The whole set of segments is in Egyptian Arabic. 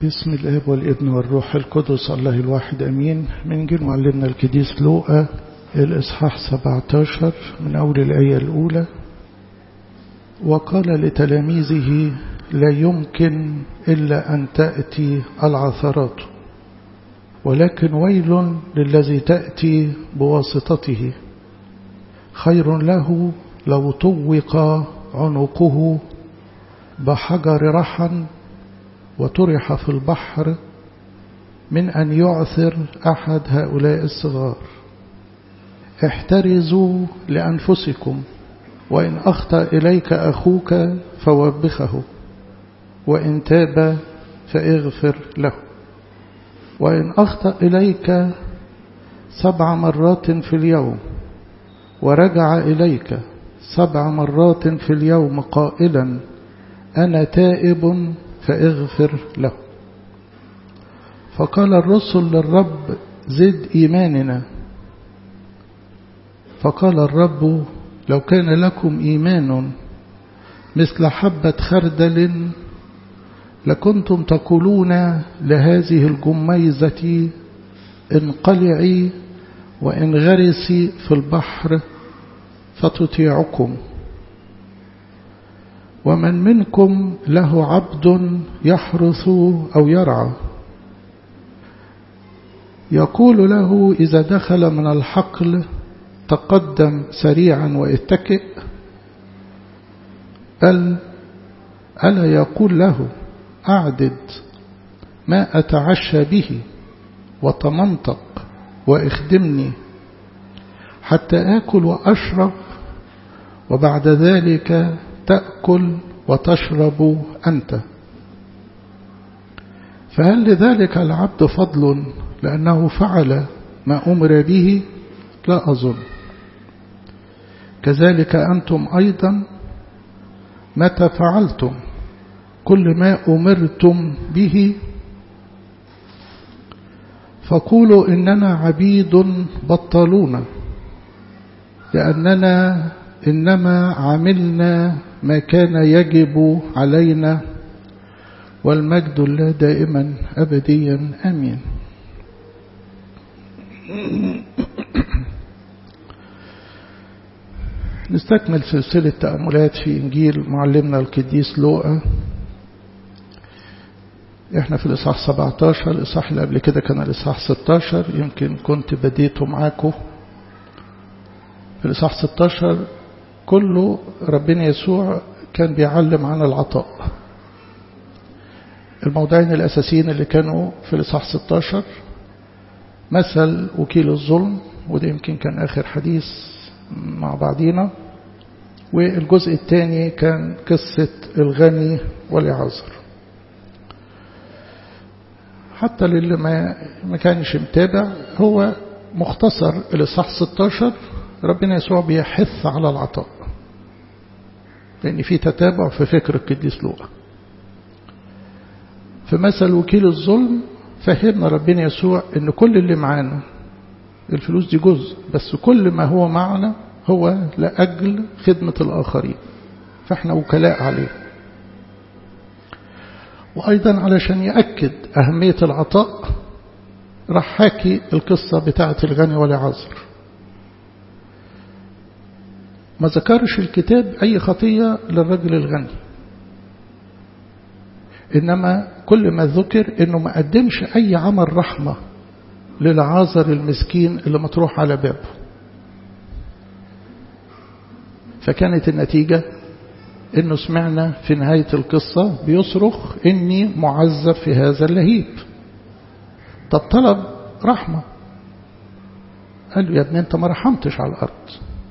بسم الاب والابن والروح القدس الله الواحد امين من جيل معلمنا القديس لوقا الاصحاح 17 من اول الايه الاولى وقال لتلاميذه لا يمكن الا ان تاتي العثرات ولكن ويل للذي تاتي بواسطته خير له لو طوق عنقه بحجر رحى وطرح في البحر من أن يعثر أحد هؤلاء الصغار احترزوا لأنفسكم وإن أخطأ إليك أخوك فوبخه وإن تاب فاغفر له وإن أخطأ إليك سبع مرات في اليوم ورجع إليك سبع مرات في اليوم قائلا أنا تائب فاغفر له فقال الرسل للرب زد إيماننا فقال الرب لو كان لكم إيمان مثل حبة خردل لكنتم تقولون لهذه الجميزة انقلعي وانغرسي في البحر فتطيعكم ومن منكم له عبد يحرث أو يرعى يقول له إذا دخل من الحقل تقدم سريعا واتكئ بل ألا يقول له أعدد ما أتعشى به وتمنطق واخدمني حتى آكل وأشرب وبعد ذلك تأكل وتشرب أنت فهل لذلك العبد فضل لأنه فعل ما أمر به لا أظن كذلك أنتم أيضا متى فعلتم كل ما أمرتم به فقولوا إننا عبيد بطلون لأننا إنما عملنا ما كان يجب علينا والمجد الله دائما أبديا آمين نستكمل سلسلة تأملات في إنجيل معلمنا القديس لوقا احنا في الإصحاح 17 الإصحاح اللي قبل كده كان الإصحاح 16 يمكن كنت بديته معاكم في الإصحاح 16 كله ربنا يسوع كان بيعلم عن العطاء الموضوعين الأساسيين اللي كانوا في الإصحاح 16 مثل وكيل الظلم وده يمكن كان آخر حديث مع بعضينا والجزء الثاني كان قصة الغني والعذر حتى للي ما ما كانش متابع هو مختصر الإصحاح 16 ربنا يسوع بيحث على العطاء لأن في تتابع في فكر القديس لوقا في مثل وكيل الظلم فهمنا ربنا يسوع ان كل اللي معانا الفلوس دي جزء بس كل ما هو معنا هو لأجل خدمة الآخرين فاحنا وكلاء عليه وأيضا علشان يأكد أهمية العطاء راح حاكي القصة بتاعة الغني والعذر ما ذكرش الكتاب أي خطية للرجل الغني إنما كل ما ذكر إنه ما قدمش أي عمل رحمة للعازر المسكين اللي مطروح على بابه فكانت النتيجة إنه سمعنا في نهاية القصة بيصرخ إني معذب في هذا اللهيب طب طلب رحمة قال له يا ابني أنت ما رحمتش على الأرض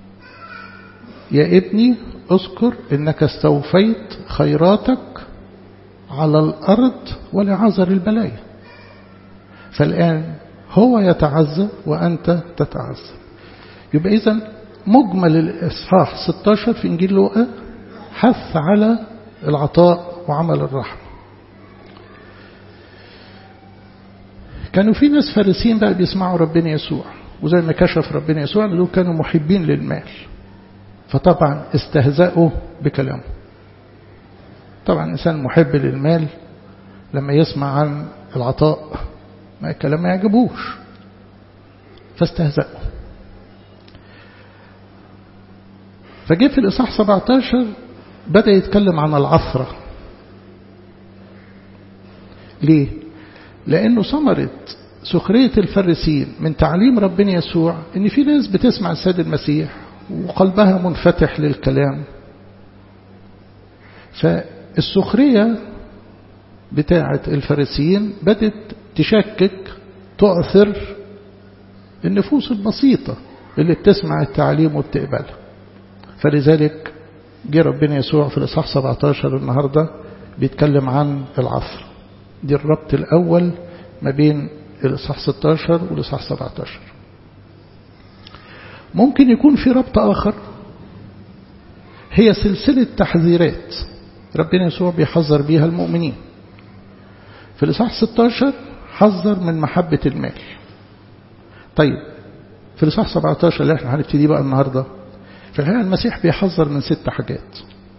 يا ابني اذكر انك استوفيت خيراتك على الارض ولعذر البلايا فالان هو يتعذب وانت تتعذب يبقى اذا مجمل الاصحاح 16 في انجيل لوقا حث على العطاء وعمل الرحمه كانوا في ناس فارسين بقى بيسمعوا ربنا يسوع وزي ما كشف ربنا يسوع دول كانوا محبين للمال فطبعا استهزأوا بكلامه طبعا إنسان محب للمال لما يسمع عن العطاء ما الكلام ما يعجبوش فاستهزأوا فجه في الإصحاح 17 بدأ يتكلم عن العثرة ليه؟ لأنه ثمرة سخرية الفريسين من تعليم ربنا يسوع إن في ناس بتسمع السيد المسيح وقلبها منفتح للكلام فالسخرية بتاعة الفريسيين بدت تشكك تؤثر النفوس البسيطة اللي بتسمع التعليم وبتقبلها فلذلك جه ربنا يسوع في الإصحاح 17 النهاردة بيتكلم عن العصر دي الربط الأول ما بين الإصحاح 16 والإصحاح 17 ممكن يكون في ربط آخر هي سلسلة تحذيرات ربنا يسوع بيحذر بيها المؤمنين في الإصحاح 16 حذر من محبة المال طيب في الإصحاح 17 اللي احنا هنبتدي بقى النهاردة في الحقيقة المسيح بيحذر من ست حاجات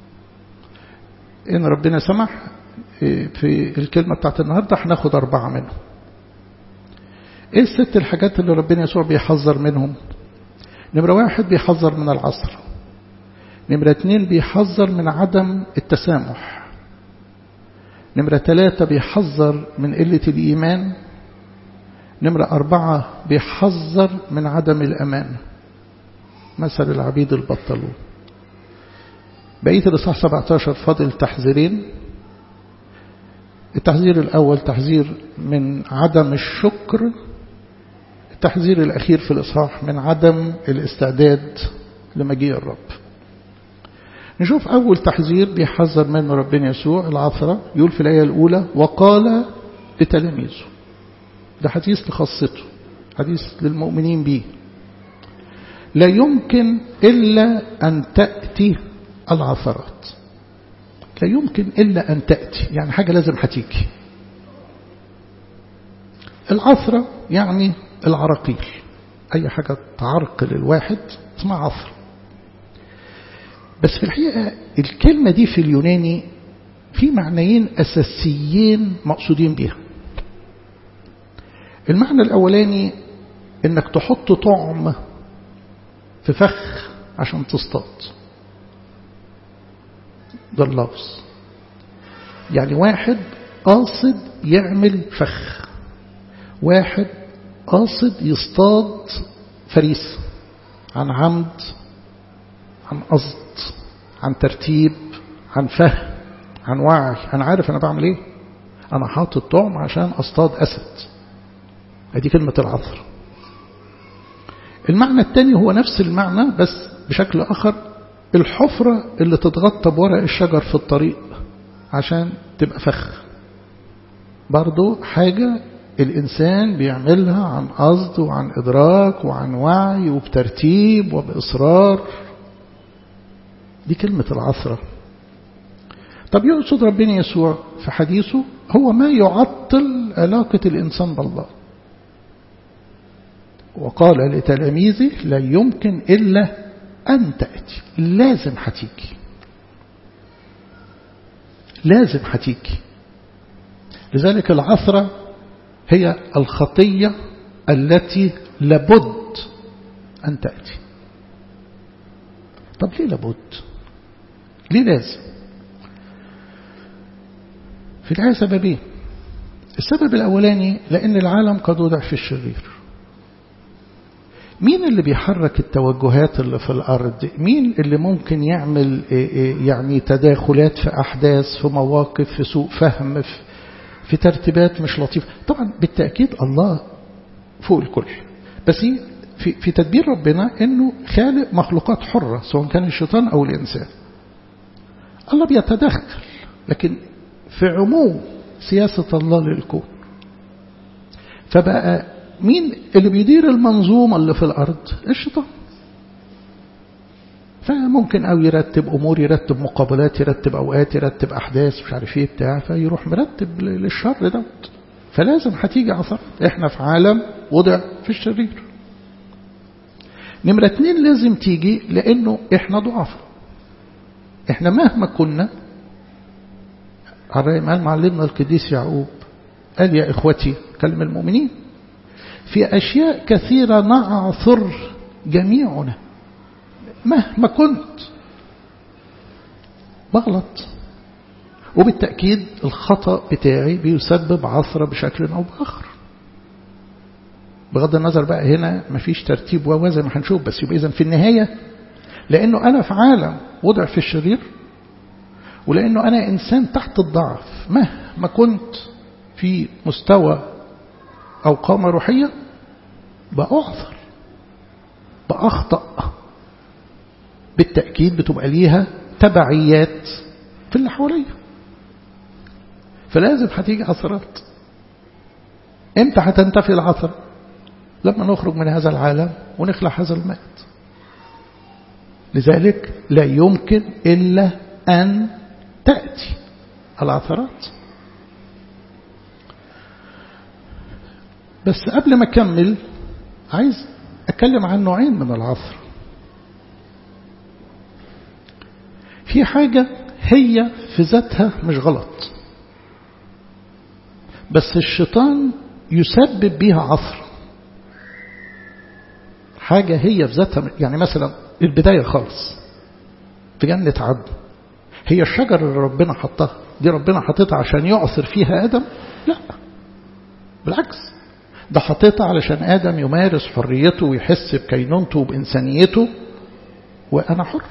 إن ربنا سمح في الكلمة بتاعت النهاردة هناخد أربعة منهم إيه الست الحاجات اللي ربنا يسوع بيحذر منهم نمرة واحد بيحذر من العصر نمرة اتنين بيحذر من عدم التسامح نمرة ثلاثة بيحذر من قلة الإيمان نمرة أربعة بيحذر من عدم الأمان مثل العبيد البطلون بقية الإصحاح 17 فاضل تحذيرين التحذير الأول تحذير من عدم الشكر التحذير الأخير في الإصحاح من عدم الاستعداد لمجيء الرب نشوف أول تحذير بيحذر منه ربنا يسوع العثرة يقول في الآية الأولى وقال لتلاميذه ده حديث لخاصته حديث للمؤمنين به لا يمكن إلا أن تأتي العثرات لا يمكن إلا أن تأتي يعني حاجة لازم هتيجي العثرة يعني العراقيل أي حاجة تعرقل الواحد اسمها عثرة بس في الحقيقة الكلمة دي في اليوناني في معنيين أساسيين مقصودين بها المعنى الأولاني إنك تحط طعم في فخ عشان تصطاد ده اللفظ يعني واحد قاصد يعمل فخ واحد قاصد يصطاد فريسة عن عمد عن قصد عن ترتيب عن فهم عن وعي أنا عارف أنا بعمل إيه أنا حاطط طعم عشان أصطاد أسد هذه كلمة العثر المعنى الثاني هو نفس المعنى بس بشكل آخر الحفرة اللي تتغطى بورق الشجر في الطريق عشان تبقى فخ برضو حاجة الإنسان بيعملها عن قصد وعن إدراك وعن وعي وبترتيب وبإصرار دي كلمة العثرة طب يقصد ربنا يسوع في حديثه هو ما يعطل علاقة الإنسان بالله وقال لتلاميذه لا يمكن إلا أن تأتي لازم هتيجي لازم هتيجي لذلك العثرة هي الخطية التي لابد أن تأتي طب ليه لابد ليه لازم في الحقيقة سببين السبب الأولاني لأن العالم قد وضع في الشرير مين اللي بيحرك التوجهات اللي في الأرض مين اللي ممكن يعمل يعني تداخلات في أحداث في مواقف في سوء فهم في, في ترتيبات مش لطيفة طبعا بالتأكيد الله فوق الكل بس في, في تدبير ربنا أنه خالق مخلوقات حرة سواء كان الشيطان أو الإنسان الله بيتدخل لكن في عموم سياسة الله للكون فبقى مين اللي بيدير المنظومة اللي في الأرض الشيطان فممكن أو يرتب أمور يرتب مقابلات يرتب أوقات يرتب أحداث مش عارف إيه بتاع فيروح مرتب للشر دوت فلازم هتيجي عثرات إحنا في عالم وضع في الشرير نمرة اتنين لازم تيجي لأنه إحنا ضعف إحنا مهما كنا على ما قال معلمنا القديس يعقوب قال يا إخوتي كلم المؤمنين في أشياء كثيرة نعثر جميعنا مهما كنت بغلط وبالتأكيد الخطأ بتاعي بيسبب عثرة بشكل أو بآخر بغض النظر بقى هنا مفيش ترتيب وهو زي ما هنشوف بس يبقى إذا في النهاية لأنه أنا في عالم وضع في الشرير ولأنه أنا إنسان تحت الضعف مهما كنت في مستوى أو قامة روحية بأعثر بأخطأ بالتأكيد بتبقى ليها تبعيات في اللي حواليا فلازم هتيجي عثرات امتى هتنتفي العثر لما نخرج من هذا العالم ونخلع هذا المائت لذلك لا يمكن إلا أن تأتي العثرات بس قبل ما أكمل عايز أتكلم عن نوعين من العثر في حاجة هي في ذاتها مش غلط بس الشيطان يسبب بيها عثر حاجة هي في ذاتها يعني مثلا البداية خالص في جنة عدن هي الشجرة اللي ربنا حطها دي ربنا حطتها عشان يعثر فيها آدم لا بالعكس ده حطيتها علشان آدم يمارس حريته ويحس بكينونته وبإنسانيته وأنا حر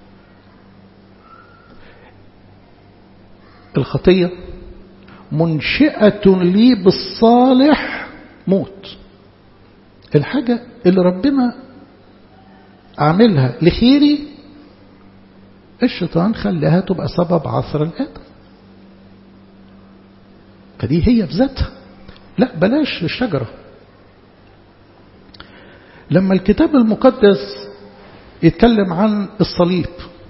الخطية منشئة لي بالصالح موت الحاجة اللي ربنا عاملها لخيري الشيطان خلاها تبقى سبب عثر الآدم فدي هي في ذاتها لا بلاش الشجرة لما الكتاب المقدس يتكلم عن الصليب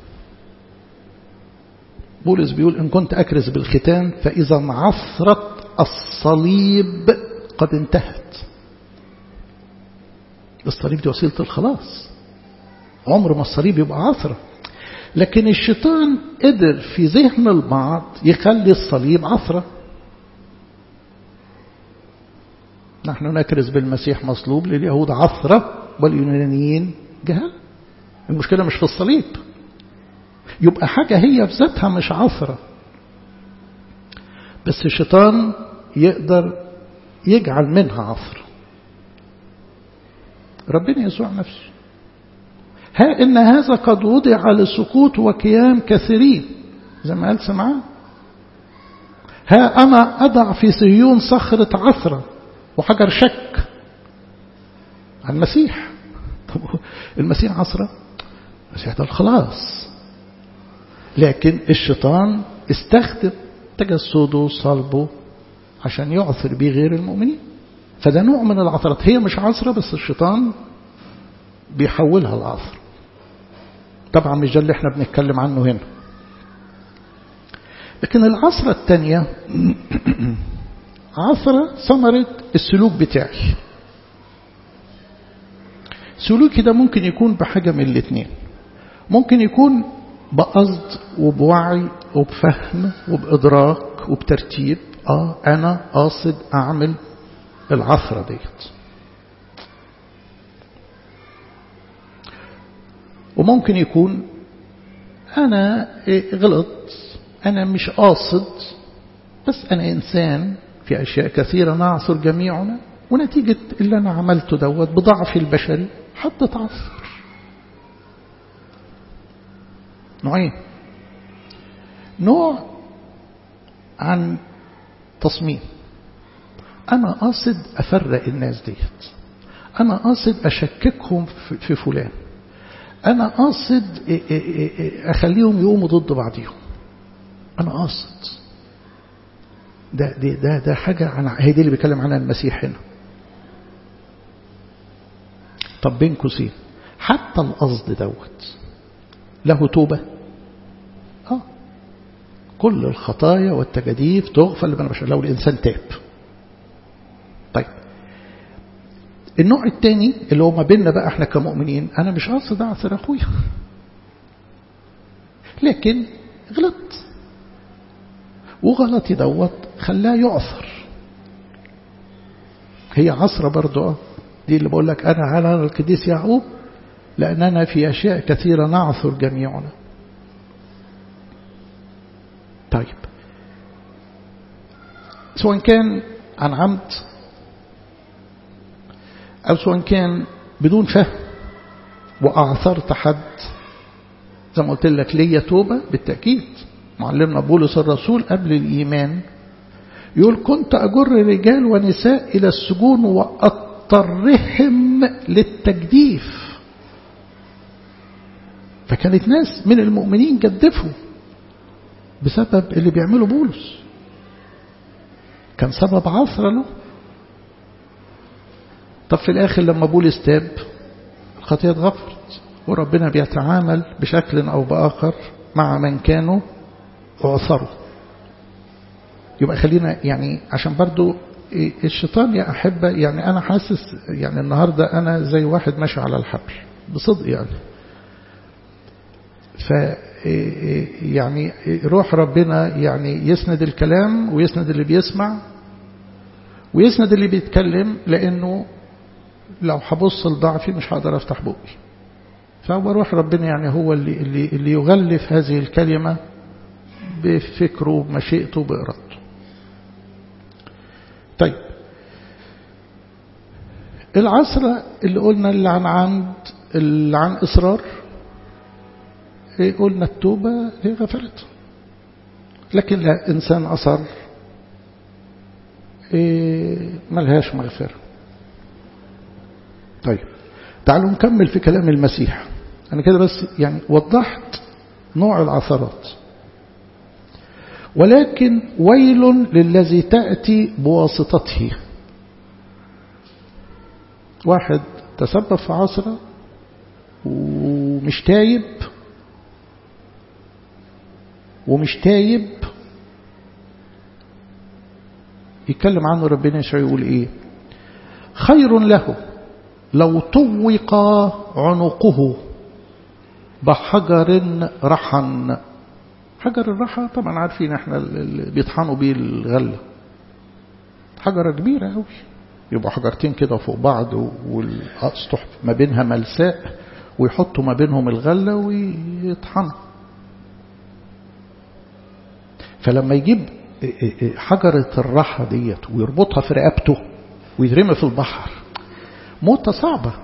بولس بيقول إن كنت أكرز بالختان فإذا عثرت الصليب قد انتهت الصليب دي وسيلة الخلاص عمر ما الصليب يبقى عثرة لكن الشيطان قدر في ذهن البعض يخلي الصليب عثرة نحن نكرز بالمسيح مصلوب لليهود عثرة واليونانيين جهل المشكلة مش في الصليب يبقى حاجة هي في ذاتها مش عثرة بس الشيطان يقدر يجعل منها عثرة ربنا يسوع نفسه ها إن هذا قد وضع لسقوط وقيام كثيرين زي ما قال سمعان ها أنا أضع في صهيون صخرة عثرة وحجر شك عن المسيح طب المسيح عصرة المسيح ده الخلاص لكن الشيطان استخدم تجسده وصلبه عشان يعثر به غير المؤمنين فده نوع من العثرات هي مش عثرة بس الشيطان بيحولها العثر طبعا مش ده اللي احنا بنتكلم عنه هنا لكن العصرة الثانية عصرة ثمرة السلوك بتاعي سلوكي ده ممكن يكون بحاجة من الاثنين ممكن يكون بقصد وبوعي وبفهم وبإدراك وبترتيب اه انا قاصد اعمل العثرة ديت وممكن يكون أنا غلط أنا مش قاصد بس أنا إنسان في أشياء كثيرة نعصر جميعنا ونتيجة اللي أنا عملته دوت بضعفي البشري حتى تعصر نوعين نوع عن تصميم أنا قاصد أفرق الناس ديت أنا قاصد أشككهم في فلان أنا قاصد أخليهم يقوموا ضد بعضهم أنا قاصد ده ده ده, ده حاجة عن هي دي اللي بيتكلم عنها المسيح هنا طب بين قوسين حتى القصد دوت له توبة اه كل الخطايا والتجاديف تغفر لمن بشر لو الإنسان تاب طيب النوع الثاني اللي هو ما بيننا بقى احنا كمؤمنين انا مش قاصد اعثر اخويا لكن غلط وغلطي دوت خلاه يعثر هي عصرة برضو دي اللي بقول لك أنا على القديس يعقوب لأننا في أشياء كثيرة نعثر جميعنا طيب سواء كان عن عمد أو سواء كان بدون فهم وأعثرت حد زي ما قلت لك ليا توبة بالتأكيد معلمنا بولس الرسول قبل الإيمان يقول كنت أجر رجال ونساء إلى السجون وأضطرهم للتجديف فكانت ناس من المؤمنين جدفوا بسبب اللي بيعمله بولس كان سبب عثرة له طب في الآخر لما بولس تاب الخطية اتغفرت وربنا بيتعامل بشكل أو بآخر مع من كانوا عثروا يبقى خلينا يعني عشان برضو الشيطان يا أحبة يعني أنا حاسس يعني النهاردة أنا زي واحد ماشي على الحبل بصدق يعني ف يعني روح ربنا يعني يسند الكلام ويسند اللي بيسمع ويسند اللي بيتكلم لأنه لو هبص لضعفي مش هقدر أفتح بقي فهو روح ربنا يعني هو اللي, اللي, اللي يغلف هذه الكلمة بفكره بمشيئته بإرادته طيب العصرة اللي قلنا اللي عن عمد اللي عن إصرار قلنا التوبة هي غفرت لكن لا إنسان أصر ملهاش مغفرة طيب تعالوا نكمل في كلام المسيح أنا كده بس يعني وضحت نوع العثرات ولكن ويل للذي تأتي بواسطته واحد تسبب في عصرة ومش تايب ومش تايب يتكلم عنه ربنا يسوع يقول ايه خير له لو طوق عنقه بحجر رحن حجر الرحى طبعا عارفين احنا اللي بيطحنوا بيه الغله حجره كبيره قوي يبقوا حجرتين كده فوق بعض والاسطح ما بينها ملساء ويحطوا ما بينهم الغله ويطحنوا فلما يجيب حجرة الرحى ديت ويربطها في رقبته ويترمي في البحر موتة صعبة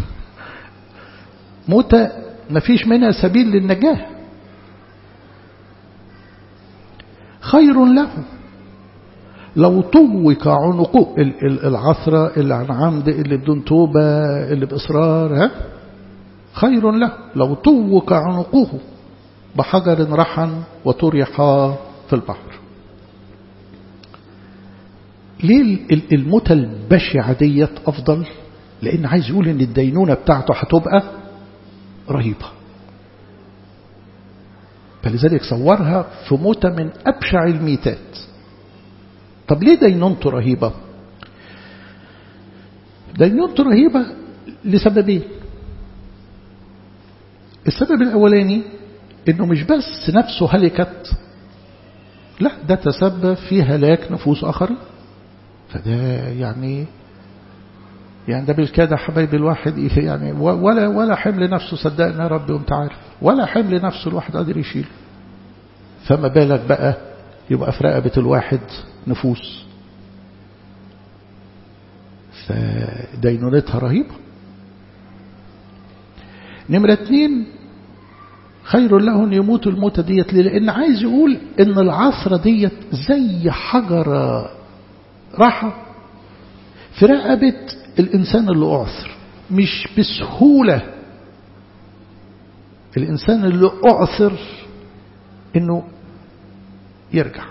موتة ما فيش منها سبيل للنجاة خير له لو طوق عنقه العثرة اللي عن عمد اللي بدون توبة اللي بإصرار ها خير له لو طوق عنقه بحجر رحن وطرح في البحر ليه الموتة البشعة ديت أفضل لأن عايز يقول إن الدينونة بتاعته هتبقى رهيبة فلذلك صورها في موتة من أبشع الميتات طب ليه دينونته رهيبة دينونته رهيبة لسببين السبب الأولاني إنه مش بس نفسه هلكت لا ده تسبب في هلاك نفوس آخرين فده يعني يعني ده بالكاد حبايب الواحد يعني ولا ولا حمل نفسه صدقنا يا ربي وانت عارف ولا حمل نفسه الواحد قادر يشيله فما بالك بقى يبقى في رقبة الواحد نفوس فدينونتها رهيبة نمرة اتنين خير له ان يموت الموتة ديت ليه لان عايز يقول ان العصرة ديت زي حجرة راحة في رقبة الإنسان اللي أعثر مش بسهولة الإنسان اللي أعثر إنه يرجع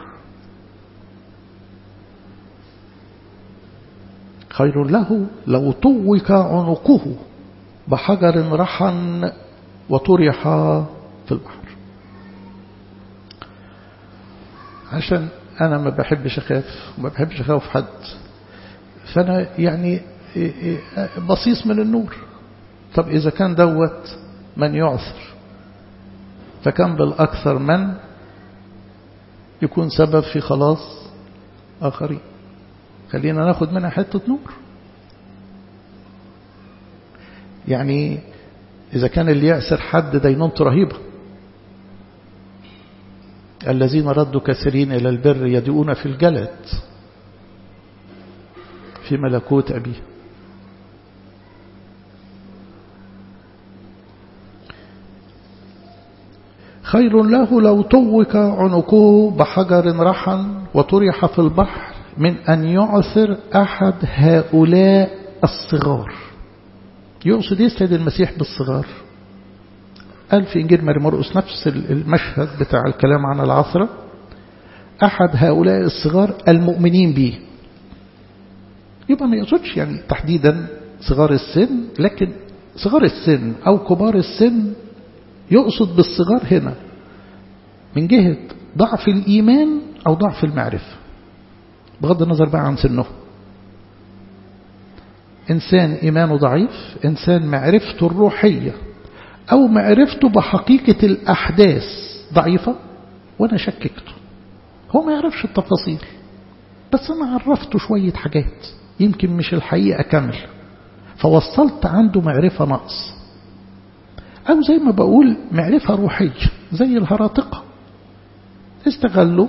خير له لو طوق عنقه بحجر رحن وطرح في البحر عشان أنا ما بحبش أخاف وما بحبش أخاف حد فأنا يعني بصيص من النور طب إذا كان دوت من يعثر فكان بالأكثر من يكون سبب في خلاص آخرين خلينا ناخد منها حتة نور يعني إذا كان اللي يأسر حد دينونته رهيبة الذين ردوا كثيرين إلى البر يدعون في الجلد في ملكوت أبيه خير له لو طوك عنقه بحجر رحا وطرح في البحر من أن يعثر أحد هؤلاء الصغار يقصد يسعد المسيح بالصغار قال في إنجيل ماري مرقس نفس المشهد بتاع الكلام عن العثرة أحد هؤلاء الصغار المؤمنين به يبقى ما يقصدش يعني تحديدا صغار السن لكن صغار السن أو كبار السن يقصد بالصغار هنا من جهة ضعف الإيمان أو ضعف المعرفة بغض النظر بقى عن سنه إنسان إيمانه ضعيف إنسان معرفته الروحية أو معرفته بحقيقة الأحداث ضعيفة وأنا شككته هو ما يعرفش التفاصيل بس أنا عرفته شوية حاجات يمكن مش الحقيقة كامل فوصلت عنده معرفة نقص أو زي ما بقول معرفة روحية زي الهراطقة استغلوا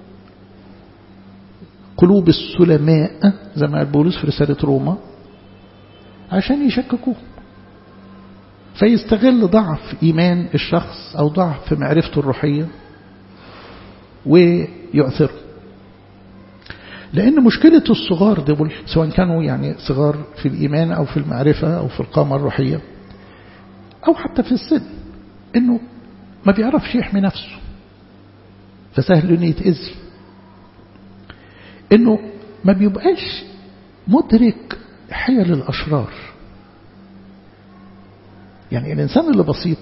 قلوب السلماء زي ما قال بولس في رسالة روما عشان يشككوه فيستغل ضعف إيمان الشخص أو ضعف في معرفته الروحية ويؤثره لأن مشكلة الصغار دول سواء كانوا يعني صغار في الإيمان أو في المعرفة أو في القامة الروحية أو حتى في السن إنه ما بيعرفش يحمي نفسه فسهل إنه يتأذي إنه ما بيبقاش مدرك حيل الأشرار يعني الإنسان اللي بسيط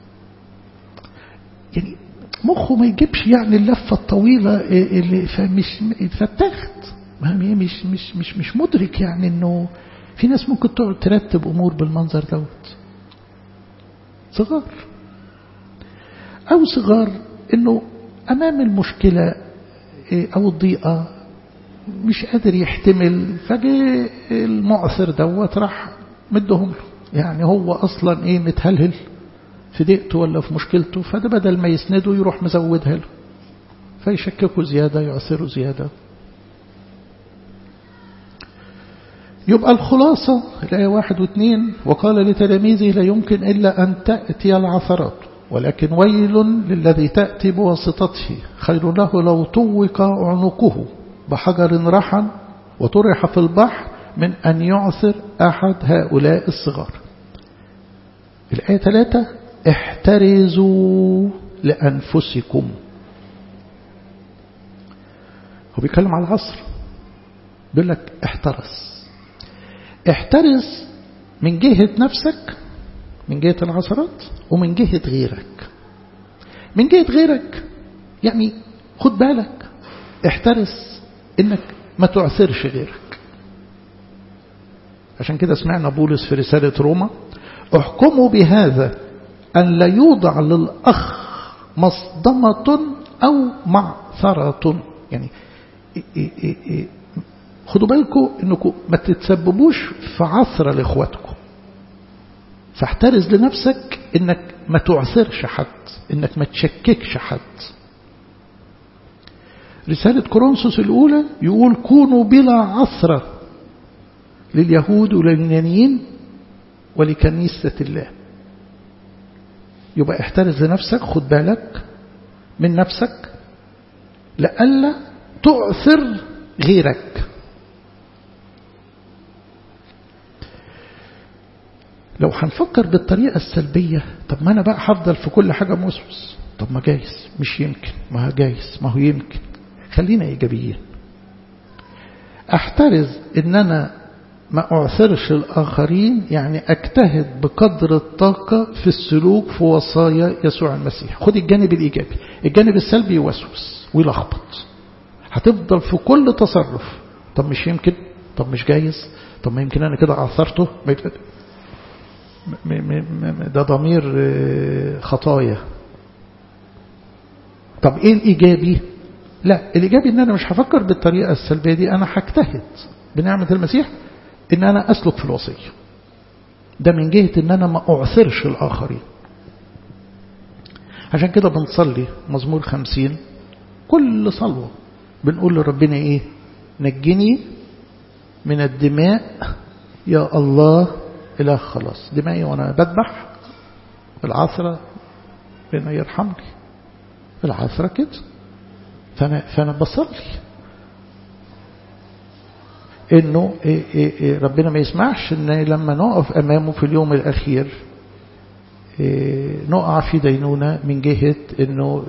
يعني مخه ما يجيبش يعني اللفة الطويلة اللي فمش فتخت مش مش مش مش مدرك يعني انه في ناس ممكن تقعد ترتب امور بالمنظر دوت صغار او صغار انه امام المشكلة او الضيقة مش قادر يحتمل فجاء المعثر دوت راح مدهم له يعني هو اصلا ايه متهلهل في ضيقته ولا في مشكلته فده بدل ما يسنده يروح مزودها له فيشككوا زيادة يعثروا زيادة يبقى الخلاصة الآية واحد واثنين وقال لتلاميذه لا يمكن إلا أن تأتي العثرات ولكن ويل للذي تأتي بواسطته خير له لو طوق عنقه بحجر رحا وطرح في البحر من أن يعثر أحد هؤلاء الصغار الآية ثلاثة احترزوا لأنفسكم هو بيتكلم على العصر بيقول لك احترس احترس من جهة نفسك من جهة العصرات ومن جهة غيرك من جهة غيرك يعني خد بالك احترس انك ما تعثرش غيرك عشان كده سمعنا بولس في رسالة روما احكموا بهذا أن لا يوضع للأخ مصدمة أو معثرة يعني خدوا بالكم انكم ما تتسببوش في عثرة لاخواتكم فاحترز لنفسك انك ما تعثرش حد انك ما تشككش حد رسالة كورنثوس الأولى يقول كونوا بلا عثرة لليهود ولليونانيين ولكنيسة الله يبقى احترز لنفسك خد بالك من نفسك لألا تعثر غيرك لو هنفكر بالطريقة السلبية طب ما أنا بقى هفضل في كل حاجة موسوس طب ما جايز مش يمكن ما هو جايز ما هو يمكن خلينا إيجابيين أحترز إن أنا ما أعثرش الآخرين يعني أجتهد بقدر الطاقة في السلوك في وصايا يسوع المسيح خد الجانب الإيجابي الجانب السلبي يوسوس ويلخبط هتفضل في كل تصرف طب مش يمكن طب مش جايز طب ما يمكن أنا كده أعثرته ده ضمير خطايا طب إيه الإيجابي لا الإيجابي إن أنا مش هفكر بالطريقة السلبية دي أنا هجتهد بنعمة المسيح إن أنا أسلك في الوصية ده من جهة إن أنا ما أعثرش الآخرين عشان كده بنصلي مزمور خمسين كل صلوة بنقول لربنا إيه نجني من الدماء يا الله إله خلاص دمائي وأنا بذبح العثرة ربنا يرحمني العثرة كده فأنا, فأنا بصلي إنه إيه إيه إيه ربنا ما يسمعش إن لما نقف أمامه في اليوم الأخير نقع في دينونة من جهة إنه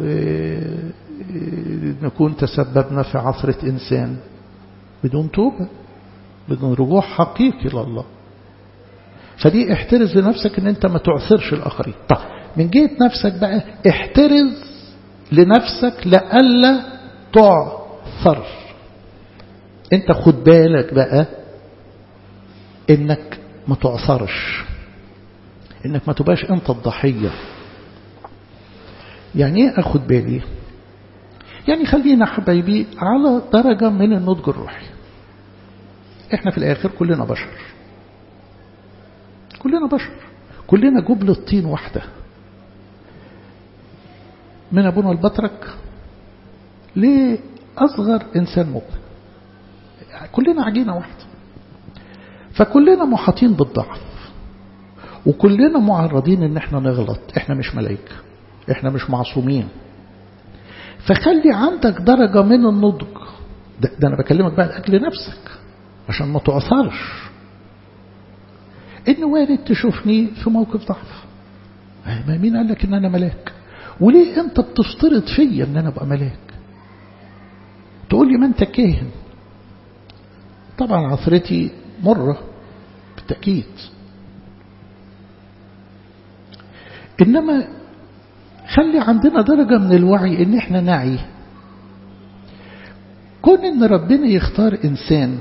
نكون تسببنا في عثرة إنسان بدون توبة بدون رجوع حقيقي لله فدي احترز لنفسك ان انت ما تعثرش الاخرين طب من جهة نفسك بقى احترز لنفسك لألا تعثر انت خد بالك بقى انك ما تعثرش انك ما تبقاش انت الضحية يعني ايه اخد بالي يعني خلينا حبايبي على درجة من النضج الروحي احنا في الاخر كلنا بشر كلنا بشر كلنا جبل الطين واحدة من أبونا البطرك لأصغر إنسان مؤمن كلنا عجينة واحدة فكلنا محاطين بالضعف وكلنا معرضين ان احنا نغلط احنا مش ملايكة احنا مش معصومين فخلي عندك درجة من النضج ده, ده انا بكلمك بقى لأجل نفسك عشان ما تعثرش ان وارد تشوفني في موقف ضعف ما مين قال لك ان انا ملاك وليه انت بتفترض فيا ان انا ابقى ملاك تقول لي ما انت كاهن طبعا عثرتي مرة بالتأكيد إنما خلي عندنا درجة من الوعي إن إحنا نعي كون إن ربنا يختار إنسان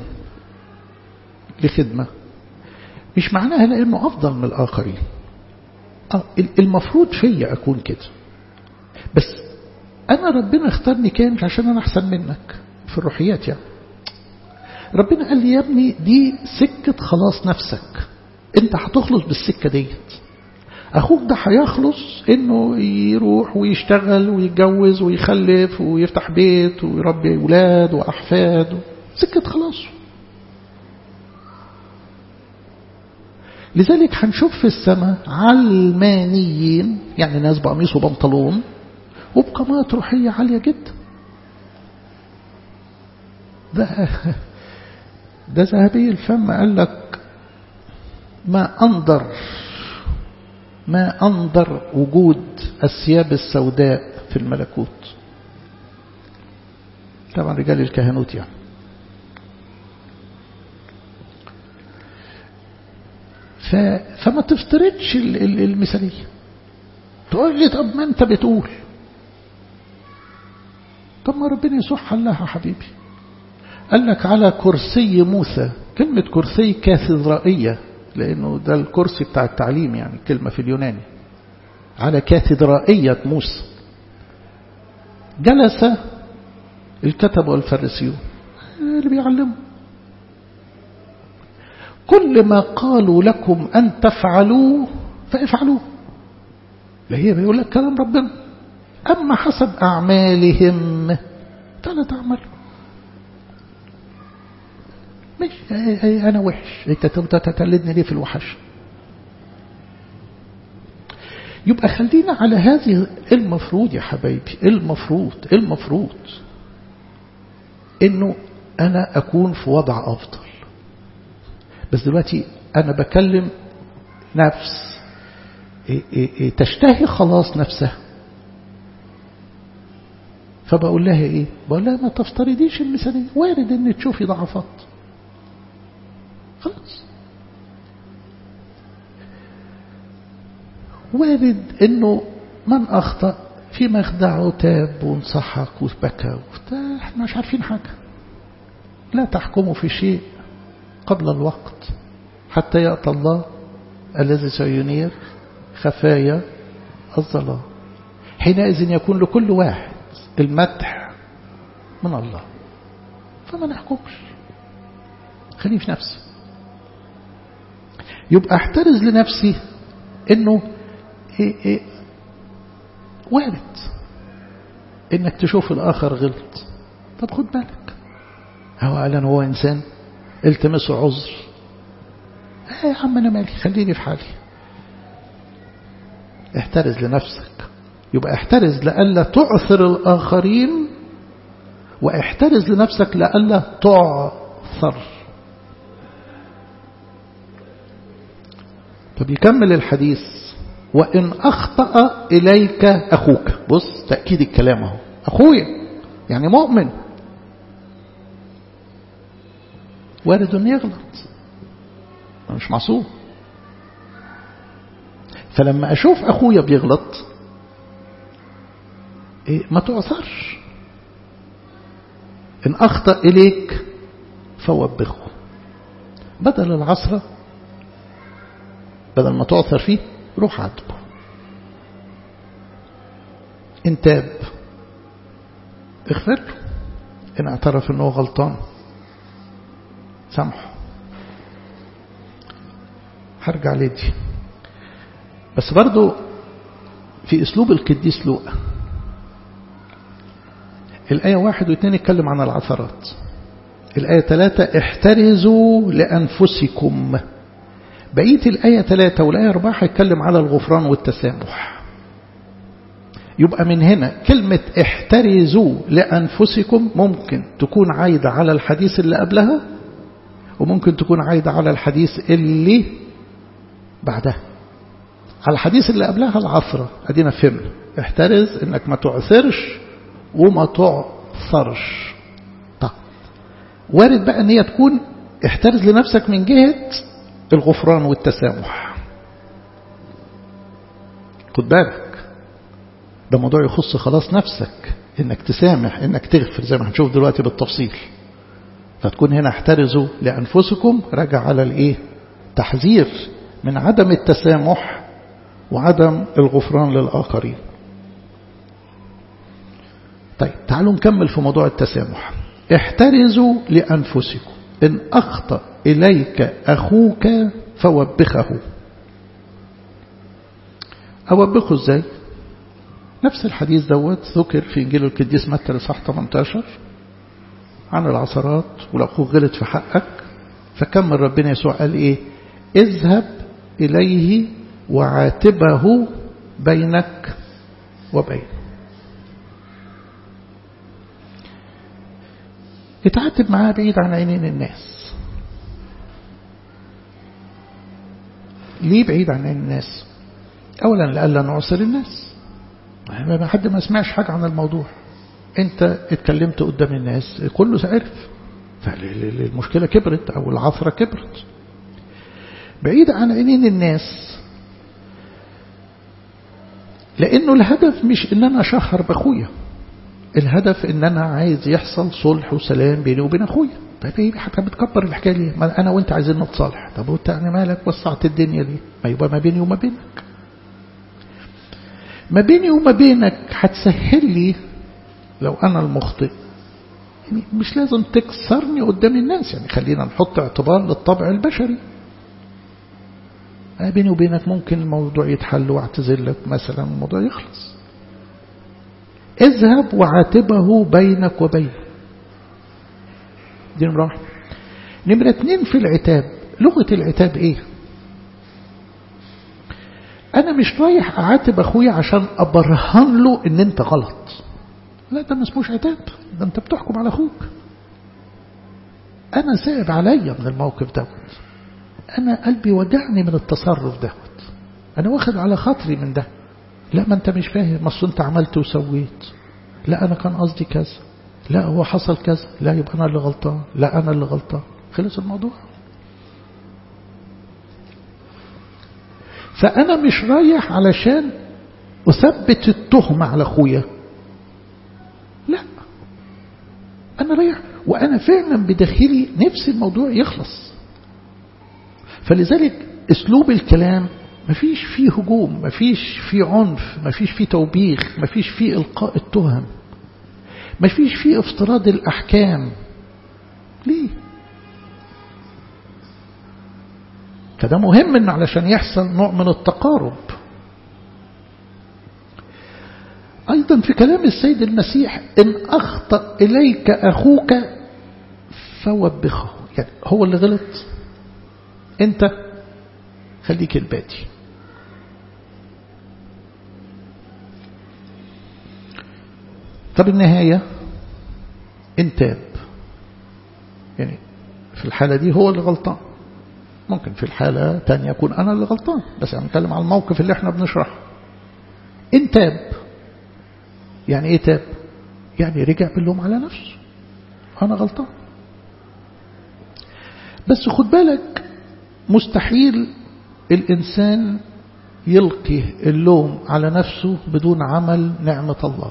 لخدمة مش معناها لأنه أفضل من الآخرين المفروض فيا أكون كده بس أنا ربنا اختارني كان عشان أنا أحسن منك في الروحيات يعني ربنا قال لي يا ابني دي سكة خلاص نفسك انت هتخلص بالسكة ديت اخوك ده هيخلص انه يروح ويشتغل ويتجوز ويخلف ويفتح بيت ويربي اولاد واحفاد سكة خلاصه لذلك هنشوف في السماء علمانيين يعني ناس بقميص وبنطلون وبقامات روحية عالية جدا ده ده ذهبي الفم قال لك ما أنظر ما أنظر وجود الثياب السوداء في الملكوت طبعا رجال الكهنوت يعني ف... فما تفترضش المثالية تقول لي طب ما انت بتقول طب ما ربنا يسوع حلها حبيبي قال لك على كرسي موسى كلمة كرسي كاثدرائية لأنه ده الكرسي بتاع التعليم يعني كلمة في اليوناني على كاثدرائية موسى جلس الكتب والفريسيون اللي بيعلموا كل ما قالوا لكم أن تفعلوا فافعلوه لا هي بيقول لك كلام ربنا أما حسب أعمالهم فلا تعملوا مش أنا وحش أنت تتلدني ليه في الوحش يبقى خلينا على هذه المفروض يا حبايبي المفروض المفروض انه انا اكون في وضع افضل بس دلوقتي انا بكلم نفس إيه إيه إيه تشتهي خلاص نفسها فبقول لها ايه بقول لها ما تفترضيش المثالية وارد ان تشوفي ضعفات خلاص وارد انه من اخطأ في مخدعه تاب وانصحك وبكى احنا مش عارفين حاجة لا تحكموا في شيء قبل الوقت حتى يأتى الله الذي سينير خفايا الظلام حينئذ يكون لكل واحد المدح من الله فما نحكمش خليه في نفسي يبقى احترز لنفسي انه إيه إيه وارد انك تشوف الاخر غلط طب خد بالك هو قال هو انسان التمسه عذر آه يا عم انا مالي خليني في حالي احترز لنفسك يبقى احترز لألا تعثر الآخرين واحترز لنفسك لألا تعثر طب يكمل الحديث وإن أخطأ إليك أخوك بص تأكيد الكلام اهو أخويا يعني مؤمن وارد أن يغلط مش معصوم فلما أشوف أخويا بيغلط إيه ما تعثرش إن أخطأ إليك فوبخه بدل العصرة بدل ما تعثر فيه روح عاتبه إن تاب اغفر له إن اعترف إنه غلطان سامحه هرجع لدي بس برضو في اسلوب القديس لوقا الآية واحد واثنين يتكلم عن العثرات الآية ثلاثة احترزوا لأنفسكم بقية الآية ثلاثة والآية أربعة هيتكلم على الغفران والتسامح يبقى من هنا كلمة احترزوا لأنفسكم ممكن تكون عايدة على الحديث اللي قبلها وممكن تكون عايدة على الحديث اللي بعدها على الحديث اللي قبلها العثرة أدينا فهمنا احترز انك ما تعثرش وما تعثرش طيب وارد بقى ان هي تكون احترز لنفسك من جهة الغفران والتسامح خد بالك ده موضوع يخص خلاص نفسك انك تسامح انك تغفر زي ما هنشوف دلوقتي بالتفصيل فتكون هنا احترزوا لأنفسكم راجع على الايه تحذير من عدم التسامح وعدم الغفران للآخرين طيب تعالوا نكمل في موضوع التسامح احترزوا لأنفسكم إن أخطأ إليك أخوك فوبخه أوبخه إزاي نفس الحديث دوت ذكر في إنجيل القديس متى لصح 18 عن العثرات ولو أخوك غلط في حقك فكمل ربنا يسوع قال إيه اذهب إليه وعاتبه بينك وبينه اتعاتب معاه بعيد عن عينين الناس ليه بعيد عن عين الناس اولا لألا نعصر الناس ما حد ما سمعش حاجة عن الموضوع انت اتكلمت قدام الناس كله عرف فالمشكلة كبرت او العثرة كبرت بعيد عن عينين الناس لانه الهدف مش ان انا اشهر باخويا الهدف ان انا عايز يحصل صلح وسلام بيني وبين اخويا طيب ايه حتى بتكبر الحكايه ليه ما انا وانت عايزين نتصالح طب وانت يعني مالك وسعت الدنيا ليه ما يبقى ما بيني وما بينك ما بيني وما بينك هتسهل لي لو انا المخطئ يعني مش لازم تكسرني قدام الناس يعني خلينا نحط اعتبار للطبع البشري ما بيني وبينك ممكن الموضوع يتحل واعتذر لك مثلا الموضوع يخلص اذهب وعاتبه بينك وبينه دي نمرة واحدة نمرة اتنين في العتاب لغة العتاب ايه انا مش رايح اعاتب اخويا عشان ابرهن له ان انت غلط لا ده ما اسموش عتاب ده انت بتحكم على اخوك انا سائب عليا من الموقف دوت انا قلبي وجعني من التصرف دوت انا واخد على خاطري من ده لا ما انت مش فاهم اصل انت عملت وسويت لا انا كان قصدي كذا لا هو حصل كذا لا يبقى انا اللي غلطان لا انا اللي غلطان خلص الموضوع فانا مش رايح علشان اثبت التهمة على اخويا لا انا رايح وانا فعلا بداخلي نفسي الموضوع يخلص فلذلك اسلوب الكلام مفيش فيه هجوم مفيش فيه عنف مفيش فيه توبيخ مفيش فيه إلقاء التهم ما فيش فيه افتراض الأحكام ليه فده مهم إن علشان يحصل نوع من التقارب أيضا في كلام السيد المسيح إن أخطأ إليك أخوك فوبخه يعني هو اللي غلط أنت خليك البادي طب النهاية إن تاب يعني في الحالة دي هو اللي غلطان ممكن في الحالة تانية يكون أنا اللي غلطان بس أنا بنتكلم على الموقف اللي احنا بنشرحه إن تاب يعني إيه تاب يعني رجع باللوم على نفسه أنا غلطان بس خد بالك مستحيل الإنسان يلقي اللوم على نفسه بدون عمل نعمة الله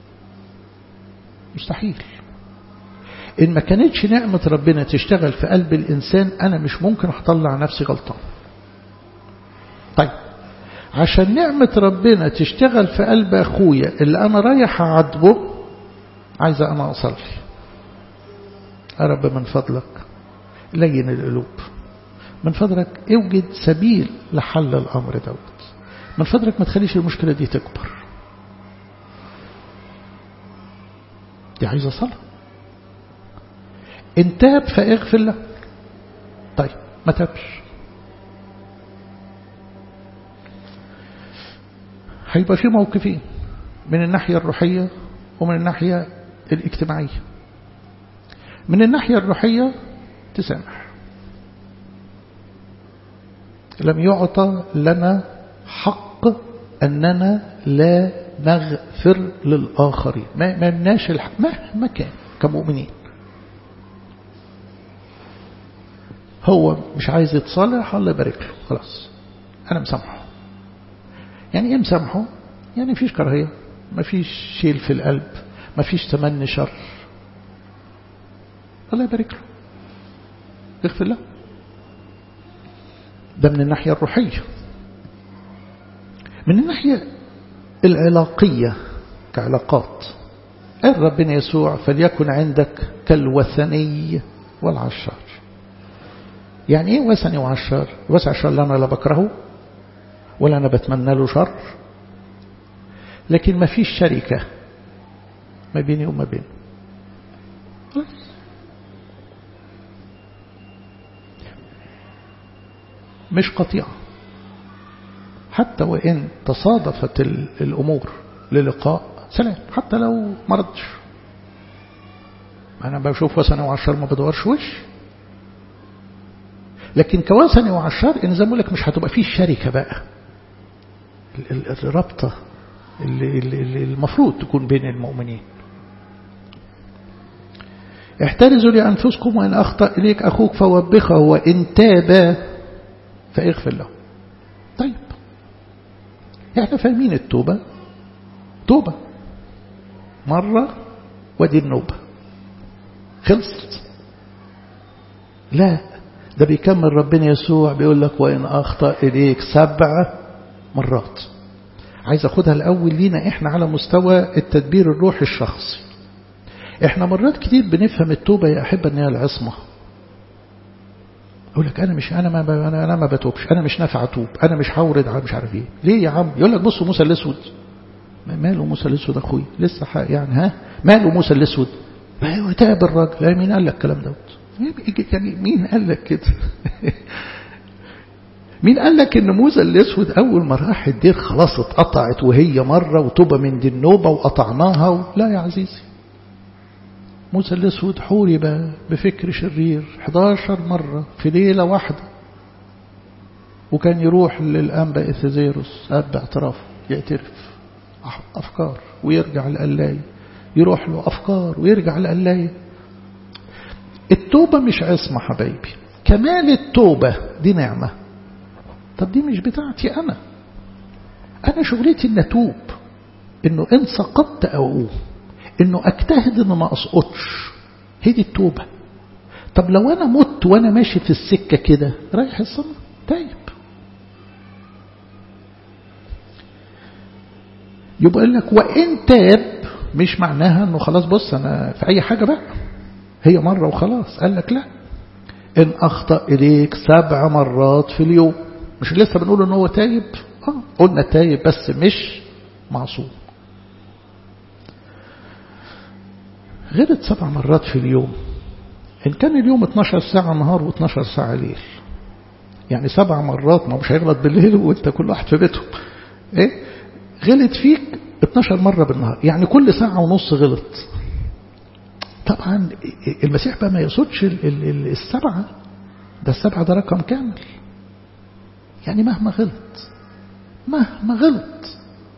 مستحيل إن ما كانتش نعمة ربنا تشتغل في قلب الإنسان أنا مش ممكن أطلع نفسي غلطان طيب عشان نعمة ربنا تشتغل في قلب أخويا اللي أنا رايح أعاتبه عايزة أنا أصلي يا رب من فضلك لين القلوب من فضلك اوجد سبيل لحل الأمر دوت من فضلك ما تخليش المشكلة دي تكبر دي عايزة صلاة إن تاب فاغفر له طيب ما تابش هيبقى في موقفين من الناحية الروحية ومن الناحية الاجتماعية من الناحية الروحية تسامح لم يعطى لنا حق أننا لا نغفر للآخرين ما مناش الحق مهما كان كمؤمنين هو مش عايز يتصالح الله يبارك له خلاص أنا مسامحه يعني ايه مسامحه يعني فيش كراهية ما فيش شيل في القلب ما فيش تمني شر الله يبارك له يغفر له ده من الناحية الروحية من الناحية العلاقية كعلاقات قال ربنا يسوع فليكن عندك كالوثني والعشار يعني ايه وثني وعشار وثني عشار اللي انا لا بكرهه ولا انا بتمنى له شر لكن ما فيش شركة ما بيني وما بينه مش قطيعة حتى وإن تصادفت الأمور للقاء سلام حتى لو مرضش أنا بشوف وثني وعشار ما بدورش وش لكن كوثني وعشار إن زي ما لك مش هتبقى فيه شركة بقى الرابطة اللي, اللي المفروض تكون بين المؤمنين احترزوا لأنفسكم وإن أخطأ إليك أخوك فوبخه وإن تاب فاغفر له طيب احنا فاهمين التوبة توبة مرة ودي النوبة خلصت لا ده بيكمل ربنا يسوع بيقول لك وإن أخطأ إليك سبع مرات عايز أخدها الأول لينا إحنا على مستوى التدبير الروحي الشخصي إحنا مرات كتير بنفهم التوبة يا أحبة إن هي العصمة يقول لك أنا مش أنا ما ب... أنا أنا ما بتوبش أنا مش نافع أتوب أنا مش هورد على مش عارف إيه ليه يا عم يقول لك بصوا موسى الأسود ماله موسى الأسود أخوي لسه حق يعني ها ماله موسى الأسود ما هو تاب الراجل مين قال لك الكلام دوت يعني مين قال لك كده مين قال لك ان موسى الاسود اول ما راح الدير خلاص اتقطعت وهي مرة وتوبة من دي النوبة وقطعناها و... لا يا عزيزي موسى الاسود حورب بفكر شرير 11 مرة في ليلة واحدة وكان يروح للأنبا إثيزيروس أب اعترافه يعترف أفكار ويرجع لقلاية يروح له أفكار ويرجع لقلاية التوبة مش عصمة حبايبي كمال التوبة دي نعمة طب دي مش بتاعتي أنا أنا شغلتي أن أتوب أنه إن سقطت أقوم أنه أجتهد أنه ما أسقطش هي دي التوبة طب لو أنا مت وأنا ماشي في السكة كده رايح السما تايب يبقى لك وإن تاب مش معناها انه خلاص بص انا في اي حاجة بقى هي مرة وخلاص قال لك لا ان اخطأ اليك سبع مرات في اليوم مش لسه بنقول ان هو تايب اه قلنا تايب بس مش معصوم غلط سبع مرات في اليوم إن كان اليوم 12 ساعة نهار و12 ساعة ليل يعني سبع مرات ما مش هيغلط بالليل وانت كل واحد في بيته ايه غلط فيك 12 مرة بالنهار يعني كل ساعة ونص غلط طبعا المسيح بقى ما يقصدش السبعة ده السبعة ده رقم كامل يعني مهما غلط مهما غلط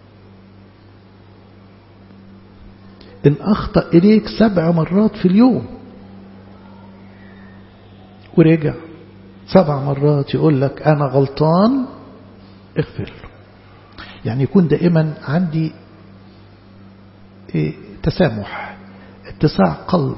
إن أخطأ إليك سبع مرات في اليوم ورجع سبع مرات يقول لك أنا غلطان اغفر له يعني يكون دائما عندي إيه تسامح اتساع قلب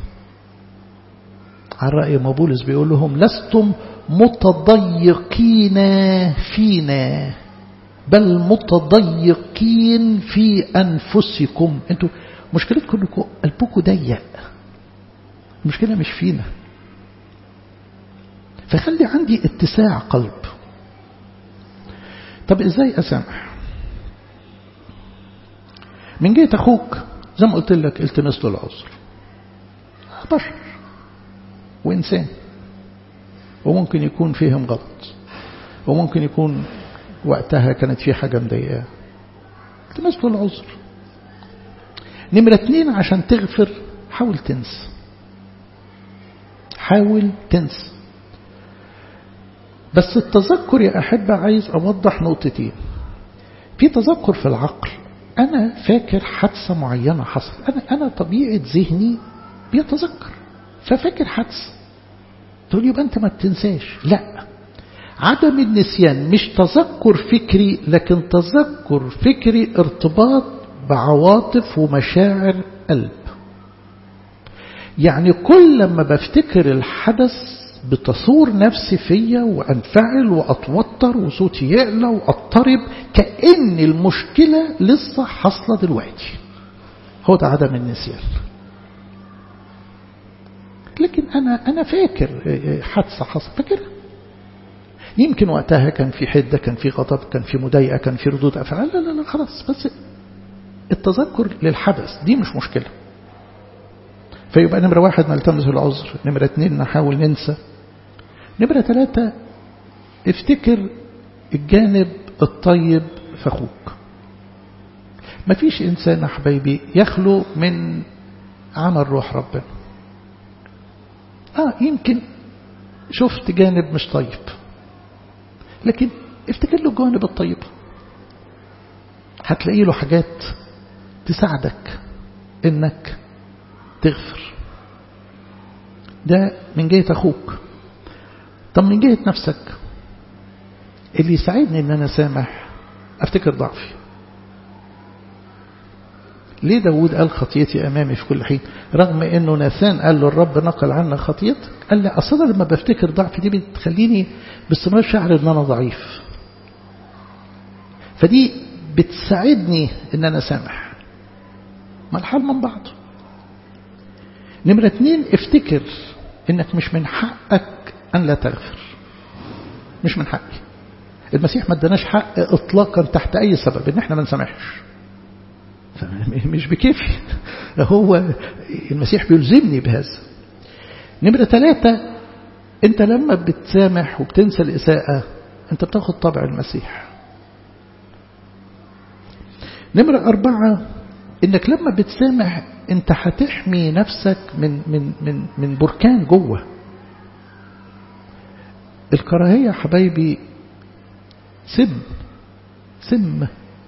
على رأي ما بولس بيقول لهم لستم متضيقين فينا بل متضيقين في أنفسكم انتوا مشكلتكم انكم قلبكم ضيق المشكلة مش فينا فخلي عندي اتساع قلب طب ازاي اسامح من جهة اخوك زي ما قلت لك التمس له العذر بشر وانسان وممكن يكون فيهم غلط وممكن يكون وقتها كانت في حاجة مضايقاه التمس له العذر نمرة اتنين عشان تغفر حاول تنسى حاول تنسى بس التذكر يا أحبة عايز أوضح نقطتين في تذكر في العقل أنا فاكر حادثة معينة حصل أنا, أنا طبيعة ذهني بيتذكر ففاكر حادثة تقول يبقى أنت ما بتنساش لا عدم النسيان مش تذكر فكري لكن تذكر فكري ارتباط بعواطف ومشاعر قلب يعني كل لما بفتكر الحدث بتصور نفسي فيا وانفعل واتوتر وصوتي يعلى واضطرب كأن المشكلة لسه حاصلة دلوقتي هو ده عدم النسيان لكن أنا أنا فاكر حادثة حصل فاكرها يمكن وقتها كان في حدة كان في غضب كان في مضايقة كان في ردود أفعال لا لا لا خلاص بس التذكر للحدث دي مش مشكلة فيبقى نمرة واحد نلتمس العذر نمرة اتنين نحاول ننسى نمرة ثلاثة افتكر الجانب الطيب في أخوك مفيش إنسان حبايبي يخلو من عمل روح ربنا آه يمكن شفت جانب مش طيب لكن افتكر له الجوانب الطيبة هتلاقي له حاجات تساعدك انك تغفر ده من جهة أخوك طب من جهة نفسك اللي يساعدني ان انا سامح افتكر ضعفي ليه داود قال خطيتي أمامي في كل حين رغم أنه ناثان قال له الرب نقل عنا خطيتك قال لي أصلا لما بفتكر ضعفي دي بتخليني باستمرار شعر أن أنا ضعيف فدي بتساعدني أن أنا سامح ما الحال من بعض نمرة اتنين افتكر انك مش من حقك ان لا تغفر مش من حقي المسيح ما اداناش حق اطلاقا تحت اي سبب ان احنا ما نسامحش مش بكيفي هو المسيح بيلزمني بهذا نمرة ثلاثة انت لما بتسامح وبتنسى الإساءة انت بتاخد طبع المسيح نمرة أربعة انك لما بتسامح انت هتحمي نفسك من من من من بركان جوه الكراهية يا حبايبي سم سم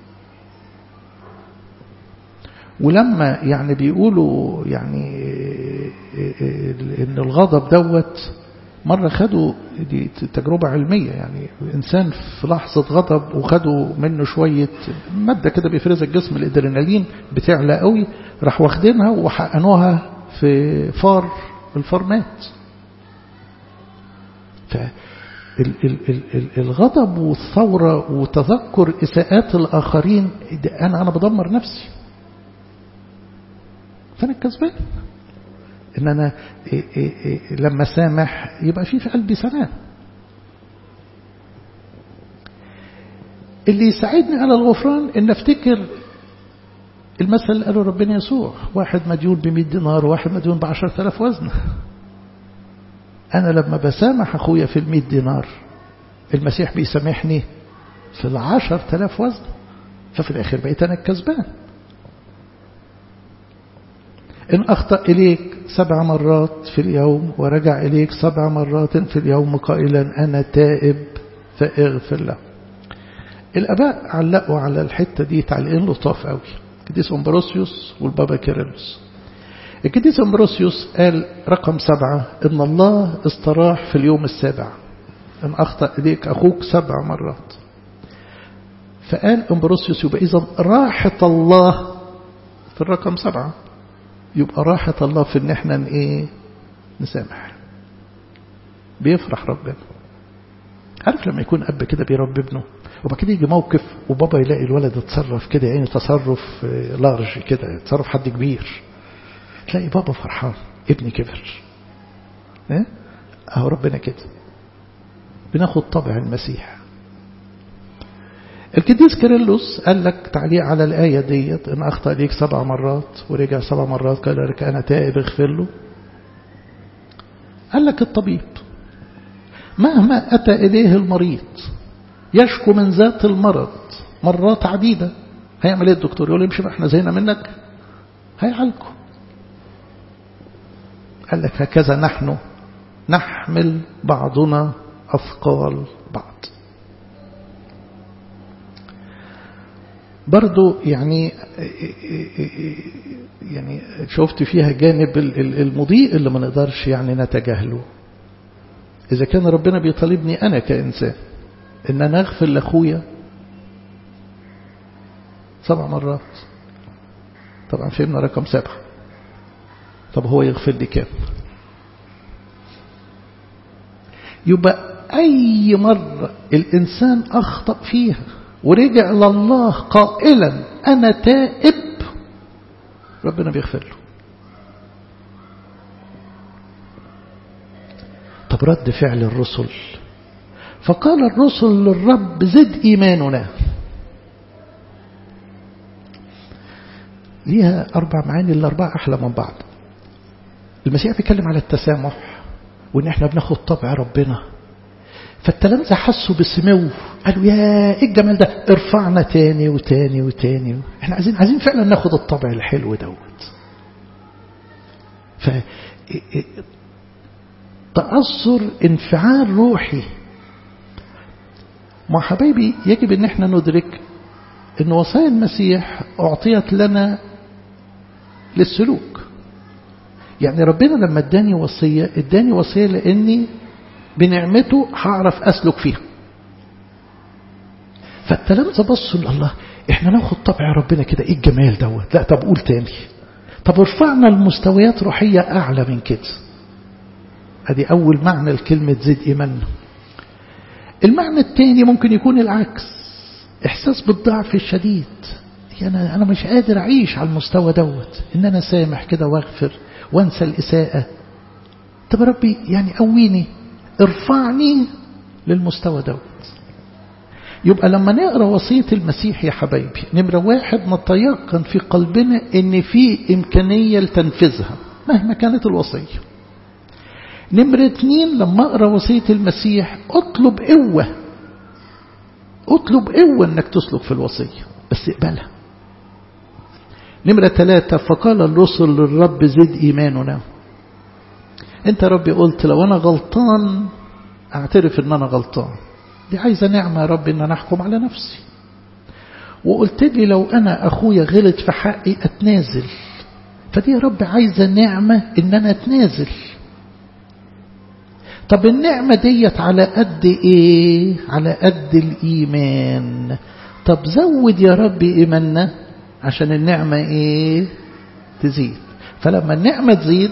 ولما يعني بيقولوا يعني ان الغضب دوت مرة خدوا دي تجربة علمية يعني إنسان في لحظة غضب وخدوا منه شوية مادة كده بيفرزها الجسم الإدرينالين بتعلى قوي راح واخدينها وحقنوها في فار الفار مات الغضب والثورة وتذكر إساءات الآخرين أنا أنا بدمر نفسي فأنا الكسبان إن أنا إيه إيه إيه لما سامح يبقى في في قلبي سلام اللي يساعدني على الغفران إن أفتكر المثل اللي قاله ربنا يسوع واحد مديون بمئة دينار وواحد مديون بعشرة آلاف وزن أنا لما بسامح أخويا في المئة دينار المسيح بيسامحني في العشر آلاف وزن ففي الآخر بقيت أنا الكسبان إن أخطأ إليك سبع مرات في اليوم ورجع إليك سبع مرات في اليوم قائلا أنا تائب فاغفر له الآباء علقوا على الحتة دي تعليقين لطاف قوي القديس أمبروسيوس والبابا كيرلس القديس أمبروسيوس قال رقم سبعة إن الله استراح في اليوم السابع إن أخطأ إليك أخوك سبع مرات فقال أمبروسيوس يبقى إذا راحة الله في الرقم سبعة يبقى راحة الله في إن إحنا إيه نسامح بيفرح ربنا عارف لما يكون أب كده بيربي ابنه وبعد كده يجي موقف وبابا يلاقي الولد اتصرف كده يعني تصرف لارج كده تصرف حد كبير تلاقي بابا فرحان ابني كبر ايه اهو ربنا كده بناخد طبع المسيح القديس كيرلس قال لك تعليق على الآية ديت إن أخطأ ليك سبع مرات ورجع سبع مرات قال لك أنا تائب اغفر له قال لك الطبيب مهما أتى إليه المريض يشكو من ذات المرض مرات عديدة هيعمل ايه الدكتور يقول امشي احنا زينا منك هيعالجه قال لك هكذا نحن نحمل بعضنا أثقال بعض برضو يعني يعني شفت فيها جانب المضيء اللي ما نقدرش يعني نتجاهله إذا كان ربنا بيطالبني أنا كإنسان إن أنا أغفر لأخويا سبع مرات طبعا فهمنا رقم سبعة طب هو يغفر لي كام يبقى أي مرة الإنسان أخطأ فيها ورجع لله قائلا أنا تائب ربنا بيغفر له طب رد فعل الرسل فقال الرسل للرب زد إيماننا ليها أربع معاني الأربعة أحلى من بعض المسيح بيتكلم على التسامح وإن إحنا بناخد طبع ربنا فالتلامذة حسوا بسمو قالوا يا ايه الجمال ده ارفعنا تاني وتاني وتاني احنا عايزين عايزين فعلا ناخد الطبع الحلو دوت ف تأثر انفعال روحي مع حبايبي يجب ان احنا ندرك ان وصايا المسيح اعطيت لنا للسلوك يعني ربنا لما اداني وصية اداني وصية لاني بنعمته هعرف اسلك فيها فالتلامذة بصوا الله احنا ناخد طبع ربنا كده ايه الجمال دوت لا طب قول تاني طب ارفعنا المستويات روحية اعلى من كده ادي اول معنى لكلمة زد ايماننا المعنى الثاني ممكن يكون العكس احساس بالضعف الشديد انا انا مش قادر اعيش على المستوى دوت ان انا سامح كده واغفر وانسى الاساءة طب ربي يعني قويني ارفعني للمستوى دوت يبقى لما نقرا وصية المسيح يا حبايبي نمرة واحد نتيقن في قلبنا ان في امكانية لتنفيذها مهما كانت الوصية نمرة اتنين لما اقرا وصية المسيح اطلب قوة اطلب قوة انك تسلك في الوصية بس اقبلها نمرة ثلاثة فقال الرسل للرب زد ايماننا انت يا ربي قلت لو انا غلطان اعترف ان انا غلطان دي عايزة نعمة يا رب ان انا احكم على نفسي وقلت لي لو انا اخويا غلط في حقي اتنازل فدي يا رب عايزة نعمة ان انا اتنازل طب النعمة ديت على قد ايه على قد الايمان طب زود يا رب ايماننا عشان النعمة ايه تزيد فلما النعمة تزيد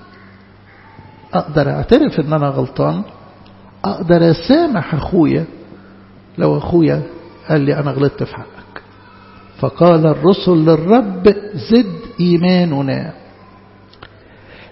اقدر اعترف ان انا غلطان اقدر اسامح اخويا لو اخويا قال لي انا غلطت في حقك فقال الرسل للرب زد ايماننا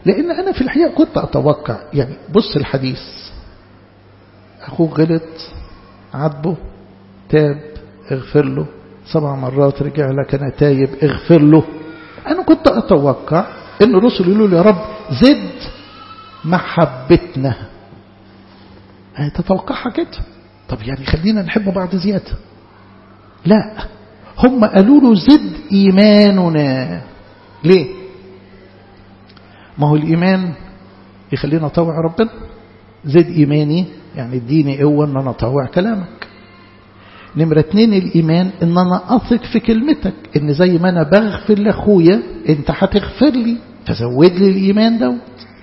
لأن أنا في الحقيقة كنت أتوقع يعني بص الحديث أخوه غلط عاتبه تاب اغفر له سبع مرات رجع لك أنا تايب اغفر له أنا كنت أتوقع إن الرسل يقولوا له يا رب زد محبتنا تتوقعها كده طب يعني خلينا نحب بعض زيادة لا هم قالوا له زد إيماننا ليه ما هو الإيمان يخلينا نطوع ربنا زد إيماني يعني اديني قوة ان انا اطوع كلامك نمرة اتنين الإيمان ان انا اثق في كلمتك ان زي ما انا بغفر لاخويا انت هتغفر لي فزود لي الإيمان دوت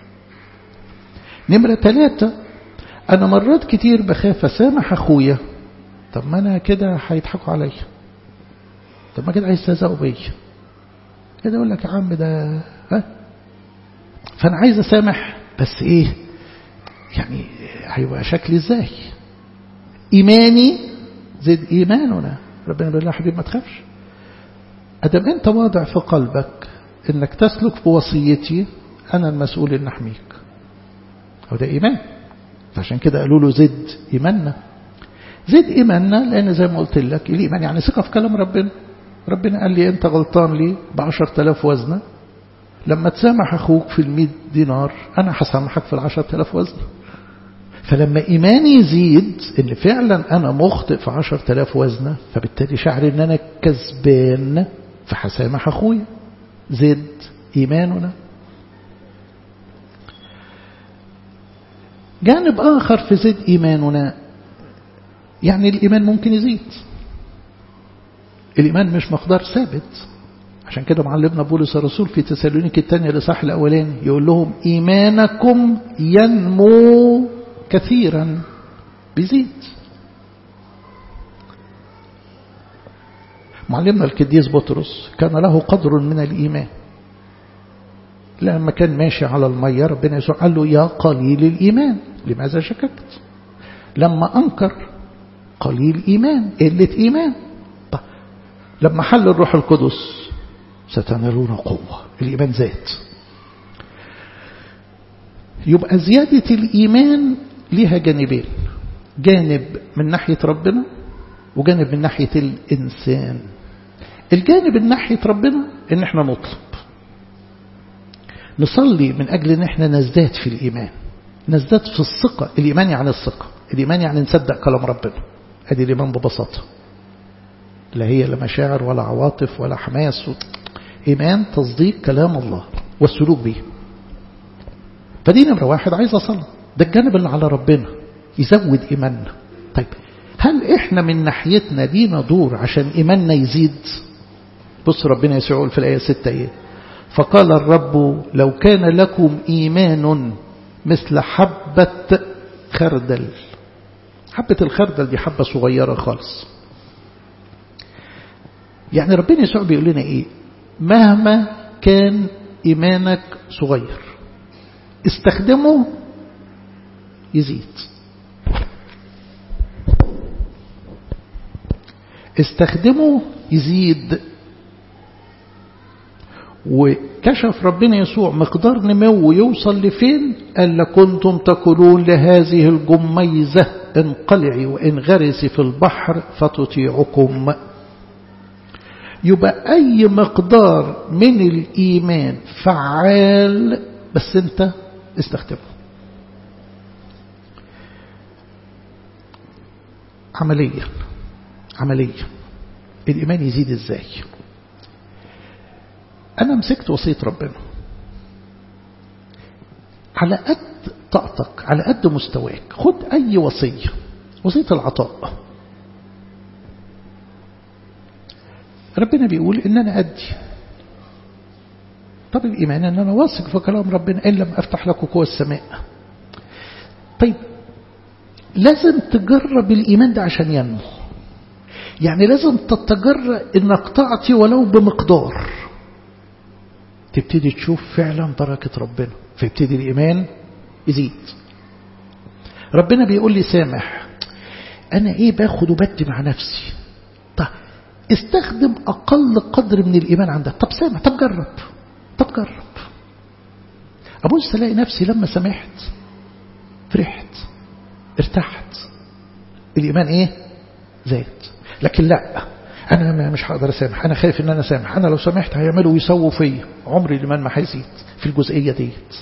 نمرة ثلاثة أنا مرات كتير بخاف أسامح أخويا طب ما أنا كده هيضحكوا عليا طب ما كده هيستهزئوا بيا كده أقول لك يا عم ده ها فأنا عايز أسامح بس إيه يعني هيبقى شكلي إزاي إيماني زد إيماننا ربنا بيقول له حبيبي ما تخافش أدم أنت واضع في قلبك إنك تسلك بوصيتي أنا المسؤول إن أحميك وده إيمان فعشان كده قالوا له زد إيماننا زد إيماننا لأن زي ما قلت لك الإيمان يعني ثقة في كلام ربنا ربنا قال لي أنت غلطان لي بعشر تلاف وزنة لما تسامح أخوك في المئة دينار أنا هسامحك في العشر تلاف وزنة فلما إيماني يزيد إن فعلا أنا مخطئ في عشر تلاف وزنة فبالتالي شعر إن أنا كسبان فهسامح أخويا زد إيماننا جانب آخر في زد إيماننا يعني الإيمان ممكن يزيد الإيمان مش مقدار ثابت عشان كده معلمنا بولس الرسول في تسالونيك الثانية لصح الأولاني يقول لهم إيمانكم ينمو كثيرا بيزيد معلمنا القديس بطرس كان له قدر من الإيمان لما كان ماشي على المية ربنا يسوع قال له يا قليل الإيمان لماذا شككت لما أنكر قليل إيمان قلة إيمان طيب لما حل الروح القدس ستنالون قوة الإيمان زاد يبقى زيادة الإيمان لها جانبين جانب من ناحية ربنا وجانب من ناحية الإنسان الجانب من ناحية ربنا إن احنا نطلب نصلي من أجل إن احنا نزداد في الإيمان نزداد في الثقة الإيمان يعني الثقة الإيمان يعني نصدق كلام ربنا هذه الإيمان ببساطة لا هي لا مشاعر ولا عواطف ولا حماس إيمان تصديق كلام الله والسلوك به فدي نمرة واحد عايز أصلي ده الجانب اللي على ربنا يزود إيماننا طيب هل إحنا من ناحيتنا لينا دور عشان إيماننا يزيد بص ربنا يسوع يقول في الآية 6 إيه فقال الرب لو كان لكم إيمان مثل حبة خردل حبة الخردل دي حبة صغيرة خالص يعني ربنا يسوع بيقول لنا إيه مهما كان إيمانك صغير استخدمه يزيد استخدمه يزيد وكشف ربنا يسوع مقدار نمو يوصل لفين قال لكنتم تقولون لهذه الجميزة انقلعي وانغرسي في البحر فتطيعكم يبقى أي مقدار من الإيمان فعال بس أنت استخدمه عمليا عمليا الإيمان يزيد إزاي أنا مسكت وصية ربنا على قد طاقتك على قد مستواك خد أي وصية وصية العطاء ربنا بيقول إن أنا أدي طب الإيمان أن أنا واثق في كلام ربنا إن لم أفتح لكم قوى السماء طيب لازم تجرب الإيمان ده عشان ينمو يعني لازم تتجرأ إنك تعطي ولو بمقدار تبتدي تشوف فعلا بركة ربنا فيبتدي الإيمان يزيد ربنا بيقول لي سامح أنا إيه باخد وبدي مع نفسي طب استخدم أقل قدر من الإيمان عندك طب سامح طب جرب طب جرب أبص ألاقي نفسي لما سمحت فرحت ارتحت الإيمان إيه زاد لكن لا أنا مش هقدر أسامح أنا خايف إن أنا سامح أنا لو سامحت هيعملوا ويسووا فيا عمري الإيمان ما هيزيد في الجزئية ديت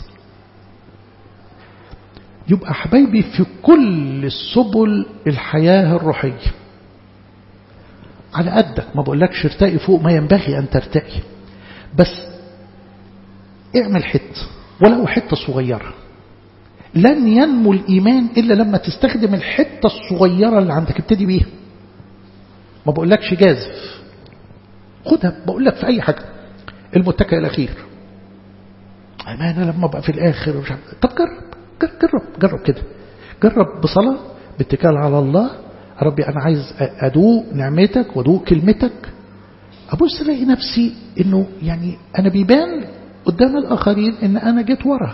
يبقى حبايبي في كل السبل الحياة الروحية على قدك ما بقولكش ارتقي فوق ما ينبغي أن ترتقي بس اعمل حتة ولو حتة صغيرة لن ينمو الإيمان إلا لما تستخدم الحتة الصغيرة اللي عندك ابتدي بيها ما بقولكش جازف خدها بقول لك في أي حاجة المتكئ الأخير ما أنا لما أبقى في الآخر ومش عارف طب جرب جرب جرب كده جرب بصلاة باتكال على الله ربي أنا عايز أدوق نعمتك وأدوق كلمتك أبص ألاقي نفسي إنه يعني أنا بيبان قدام الآخرين إن أنا جيت ورا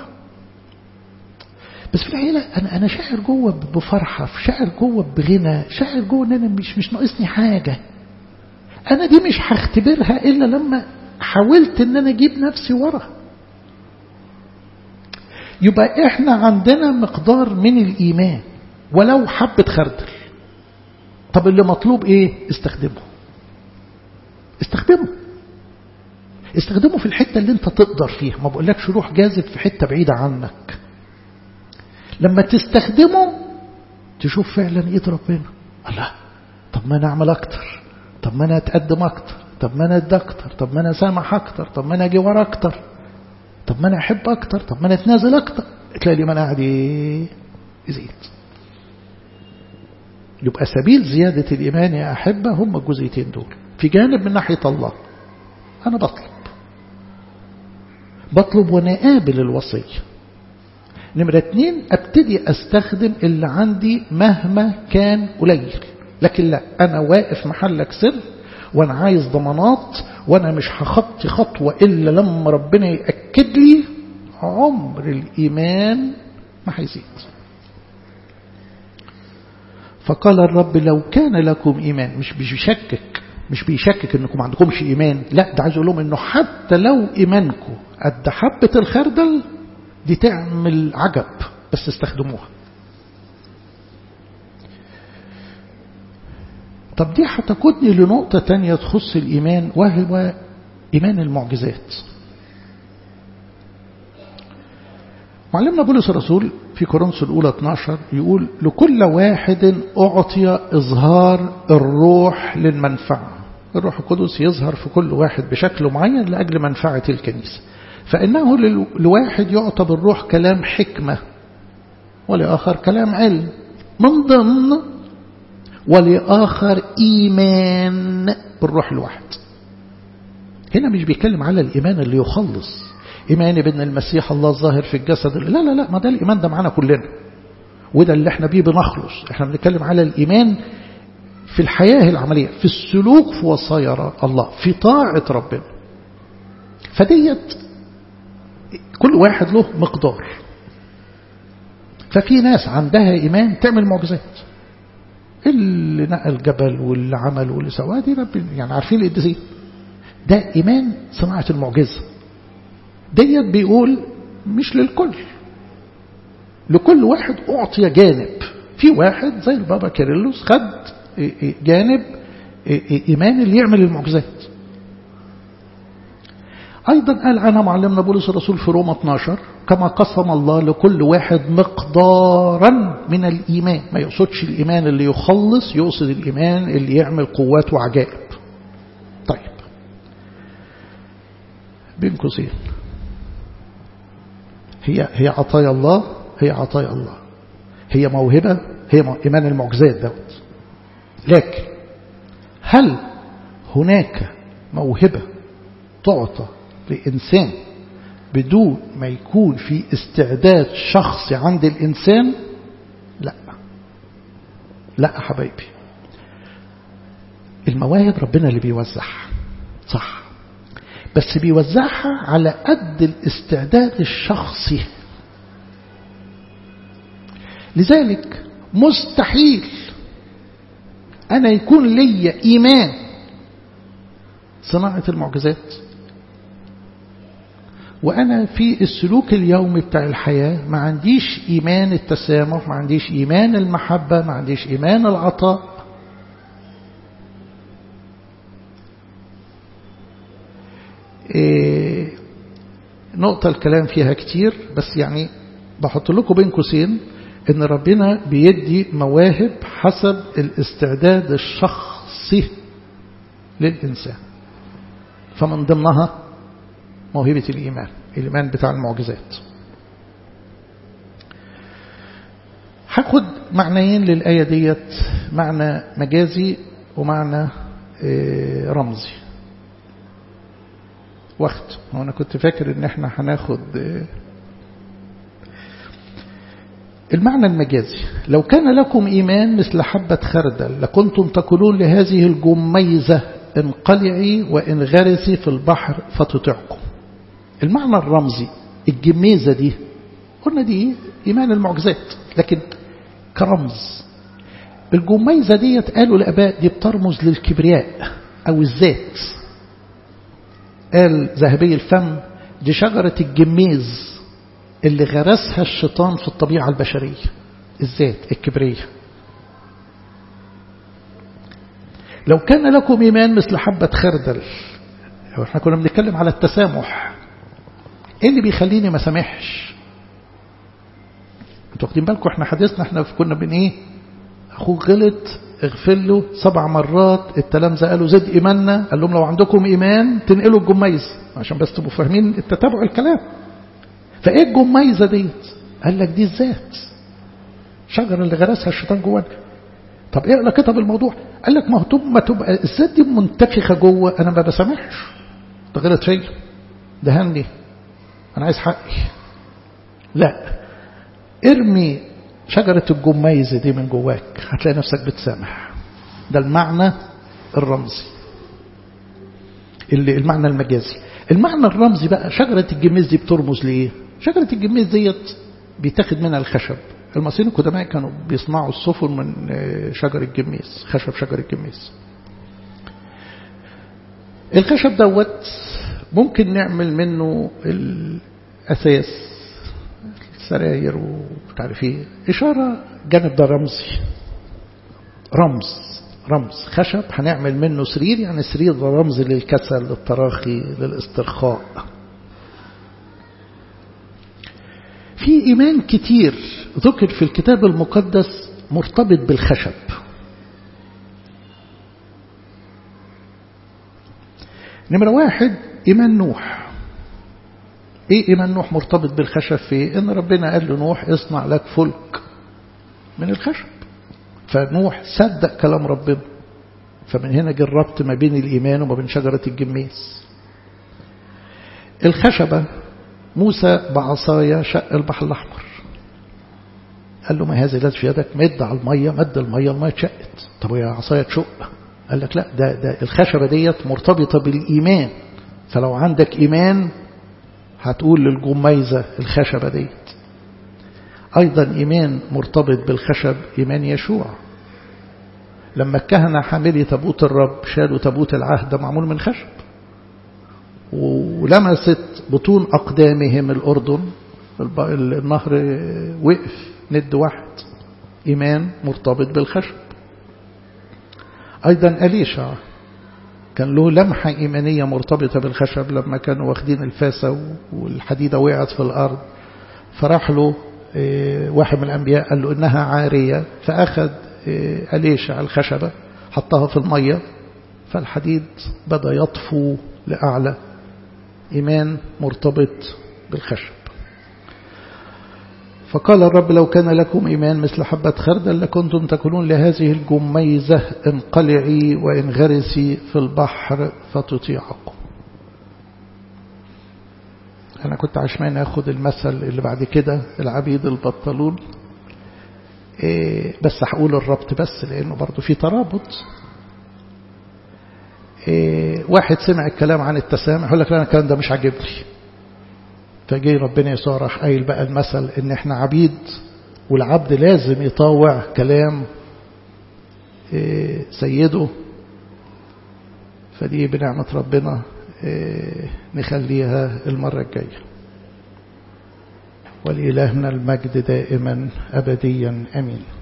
بس في الحقيقة أنا أنا شاعر جوه بفرحة شاعر جوه بغنى شاعر جوه إن أنا مش مش ناقصني حاجة أنا دي مش هختبرها إلا لما حاولت إن أنا أجيب نفسي ورا يبقى إحنا عندنا مقدار من الإيمان ولو حبة خردل طب اللي مطلوب إيه استخدمه استخدمه استخدمه في الحتة اللي انت تقدر فيها ما بقولكش روح جازف في حتة بعيدة عنك لما تستخدمه تشوف فعلا ايد ربنا الله طب ما انا اعمل اكتر طب ما انا اتقدم اكتر طب ما انا ادي اكتر طب ما انا سامح اكتر طب ما انا اجي ورا اكتر طب ما انا احب اكتر طب ما انا اتنازل اكتر تلاقي الإيمان قاعد يزيد يبقى سبيل زيادة الإيمان يا أحبة هم الجزئيتين دول في جانب من ناحية الله أنا بطلب بطلب وأنا قابل الوصية نمرة اتنين أبتدي أستخدم اللي عندي مهما كان قليل لكن لا أنا واقف محلك سر وأنا عايز ضمانات وأنا مش هخطي خطوة إلا لما ربنا يأكد لي عمر الإيمان ما هيزيد فقال الرب لو كان لكم إيمان مش بيشكك مش بيشكك انكم ما عندكمش ايمان لا ده عايز اقول لهم انه حتى لو ايمانكم قد حبه الخردل دي تعمل عجب بس استخدموها طب دي هتقودني لنقطة تانية تخص الإيمان وهو إيمان المعجزات معلمنا بولس الرسول في كورنثوس الأولى 12 يقول لكل واحد أعطي إظهار الروح للمنفعة الروح القدس يظهر في كل واحد بشكل معين لأجل منفعة الكنيسة فإنه لواحد يعطى بالروح كلام حكمة ولآخر كلام علم من ضمن ولآخر إيمان بالروح الواحد هنا مش بيتكلم على الإيمان اللي يخلص إيماني بأن المسيح الله الظاهر في الجسد لا لا لا ما ده الإيمان ده معانا كلنا وده اللي احنا بيه بنخلص احنا بنتكلم على الإيمان في الحياة العملية في السلوك في وصايا الله في طاعة ربنا فديت كل واحد له مقدار ففي ناس عندها إيمان تعمل معجزات اللي نقل جبل واللي عمل واللي سواه دي رب يعني عارفين القديسين ده إيمان صناعة المعجزة ديت بيقول مش للكل لكل واحد أعطي جانب في واحد زي البابا كيرلس خد جانب إيمان اللي يعمل المعجزات أيضا قال عنها معلمنا بولس الرسول في روما 12 كما قسم الله لكل واحد مقدارا من الإيمان ما يقصدش الإيمان اللي يخلص يقصد الإيمان اللي يعمل قوات وعجائب طيب بين قوسين هي هي عطايا الله هي عطايا الله هي موهبة هي إيمان المعجزات دوت لكن هل هناك موهبة تعطى لإنسان بدون ما يكون في استعداد شخصي عند الإنسان لا لا حبايبي المواهب ربنا اللي بيوزعها صح بس بيوزعها على قد الاستعداد الشخصي لذلك مستحيل أنا يكون لي إيمان صناعة المعجزات وأنا في السلوك اليومي بتاع الحياة ما عنديش إيمان التسامح ما عنديش إيمان المحبة ما عنديش إيمان العطاء إيه نقطة الكلام فيها كتير بس يعني بحط لكم بين قوسين ان ربنا بيدي مواهب حسب الاستعداد الشخصي للإنسان فمن ضمنها موهبة الإيمان الإيمان بتاع المعجزات هاخد معنيين للآية ديت معنى مجازي ومعنى رمزي وقت وانا كنت فاكر ان احنا هناخد المعنى المجازي لو كان لكم إيمان مثل حبة خردل لكنتم تقولون لهذه الجميزة انقلعي وانغرسي في البحر فتطعكم المعنى الرمزي الجميزة دي قلنا دي إيمان المعجزات لكن كرمز الجميزة دي قالوا الأباء دي بترمز للكبرياء أو الذات قال ذهبي الفم دي شجرة الجميز اللي غرسها الشيطان في الطبيعة البشرية الذات الكبرية لو كان لكم إيمان مثل حبة خردل احنا كنا بنتكلم على التسامح ايه اللي بيخليني ما سامحش انتوا واخدين بالكم احنا حديثنا احنا كنا بين ايه اخوك غلط اغفر له سبع مرات التلامذة قالوا زد ايماننا قال لهم لو عندكم ايمان تنقلوا الجميز عشان بس تبقوا فاهمين التتابع الكلام فايه الجميزة ديت قال لك دي الذات شجرة اللي غرسها الشيطان جوانا طب ايه علاقتها بالموضوع قال لك ما هو ما تبقى الذات دي منتفخه جوه انا ما بسامحش ده غلط فيا ده هني انا عايز حقي لا ارمي شجرة الجميزة دي من جواك هتلاقي نفسك بتسامح ده المعنى الرمزي اللي المعنى المجازي المعنى الرمزي بقى شجرة الجميز دي بترمز لإيه شجرة الجميز ديت بيتاخد منها الخشب المصريين القدماء كانوا بيصنعوا السفن من شجر الجميز خشب شجر الجميز الخشب دوت ممكن نعمل منه الأساس السراير وتعرف ايه إشارة جانب ده رمزي رمز رمز خشب هنعمل منه سرير يعني سرير ده رمز للكسل للتراخي للاسترخاء في إيمان كتير ذكر في الكتاب المقدس مرتبط بالخشب نمرة واحد إيمان نوح إيه إيمان نوح مرتبط بالخشب في إن ربنا قال لنوح اصنع لك فلك من الخشب فنوح صدق كلام ربنا فمن هنا جه الربط ما بين الإيمان وما بين شجرة الجميز الخشبة موسى بعصايا شق البحر الأحمر قال له ما هذه التي في يدك مد على المية مد المية المية اتشقت طب يا عصايا تشق قال لك لا ده, ده الخشبة ديت مرتبطة بالإيمان فلو عندك إيمان هتقول للجميزة الخشبة ديت أيضا إيمان مرتبط بالخشب إيمان يشوع لما الكهنة حاملي تابوت الرب شالوا تابوت العهد معمول من خشب ولمست بطون أقدامهم الأردن النهر وقف ند واحد إيمان مرتبط بالخشب أيضا أليشع كان له لمحة إيمانية مرتبطة بالخشب لما كانوا واخدين الفاسة والحديدة وقعت في الأرض فراح له واحد من الأنبياء قال له إنها عارية فأخذ أليشع الخشبة حطها في المية فالحديد بدأ يطفو لأعلى إيمان مرتبط بالخشب فقال الرب لو كان لكم إيمان مثل حبة خردل لكنتم تكونون لهذه الجميزة انقلعي وانغرسي في البحر فتطيعكم أنا كنت عشمان أخذ المثل اللي بعد كده العبيد البطلون إيه بس هقول الربط بس لأنه برضو في ترابط إيه واحد سمع الكلام عن التسامح يقول لك لا الكلام ده مش عاجبني فجي ربنا يسوع راح قايل بقى المثل ان احنا عبيد والعبد لازم يطاوع كلام إيه سيده فدي بنعمة ربنا نخليها المرة الجاية ولإلهنا المجد دائما أبديا أمين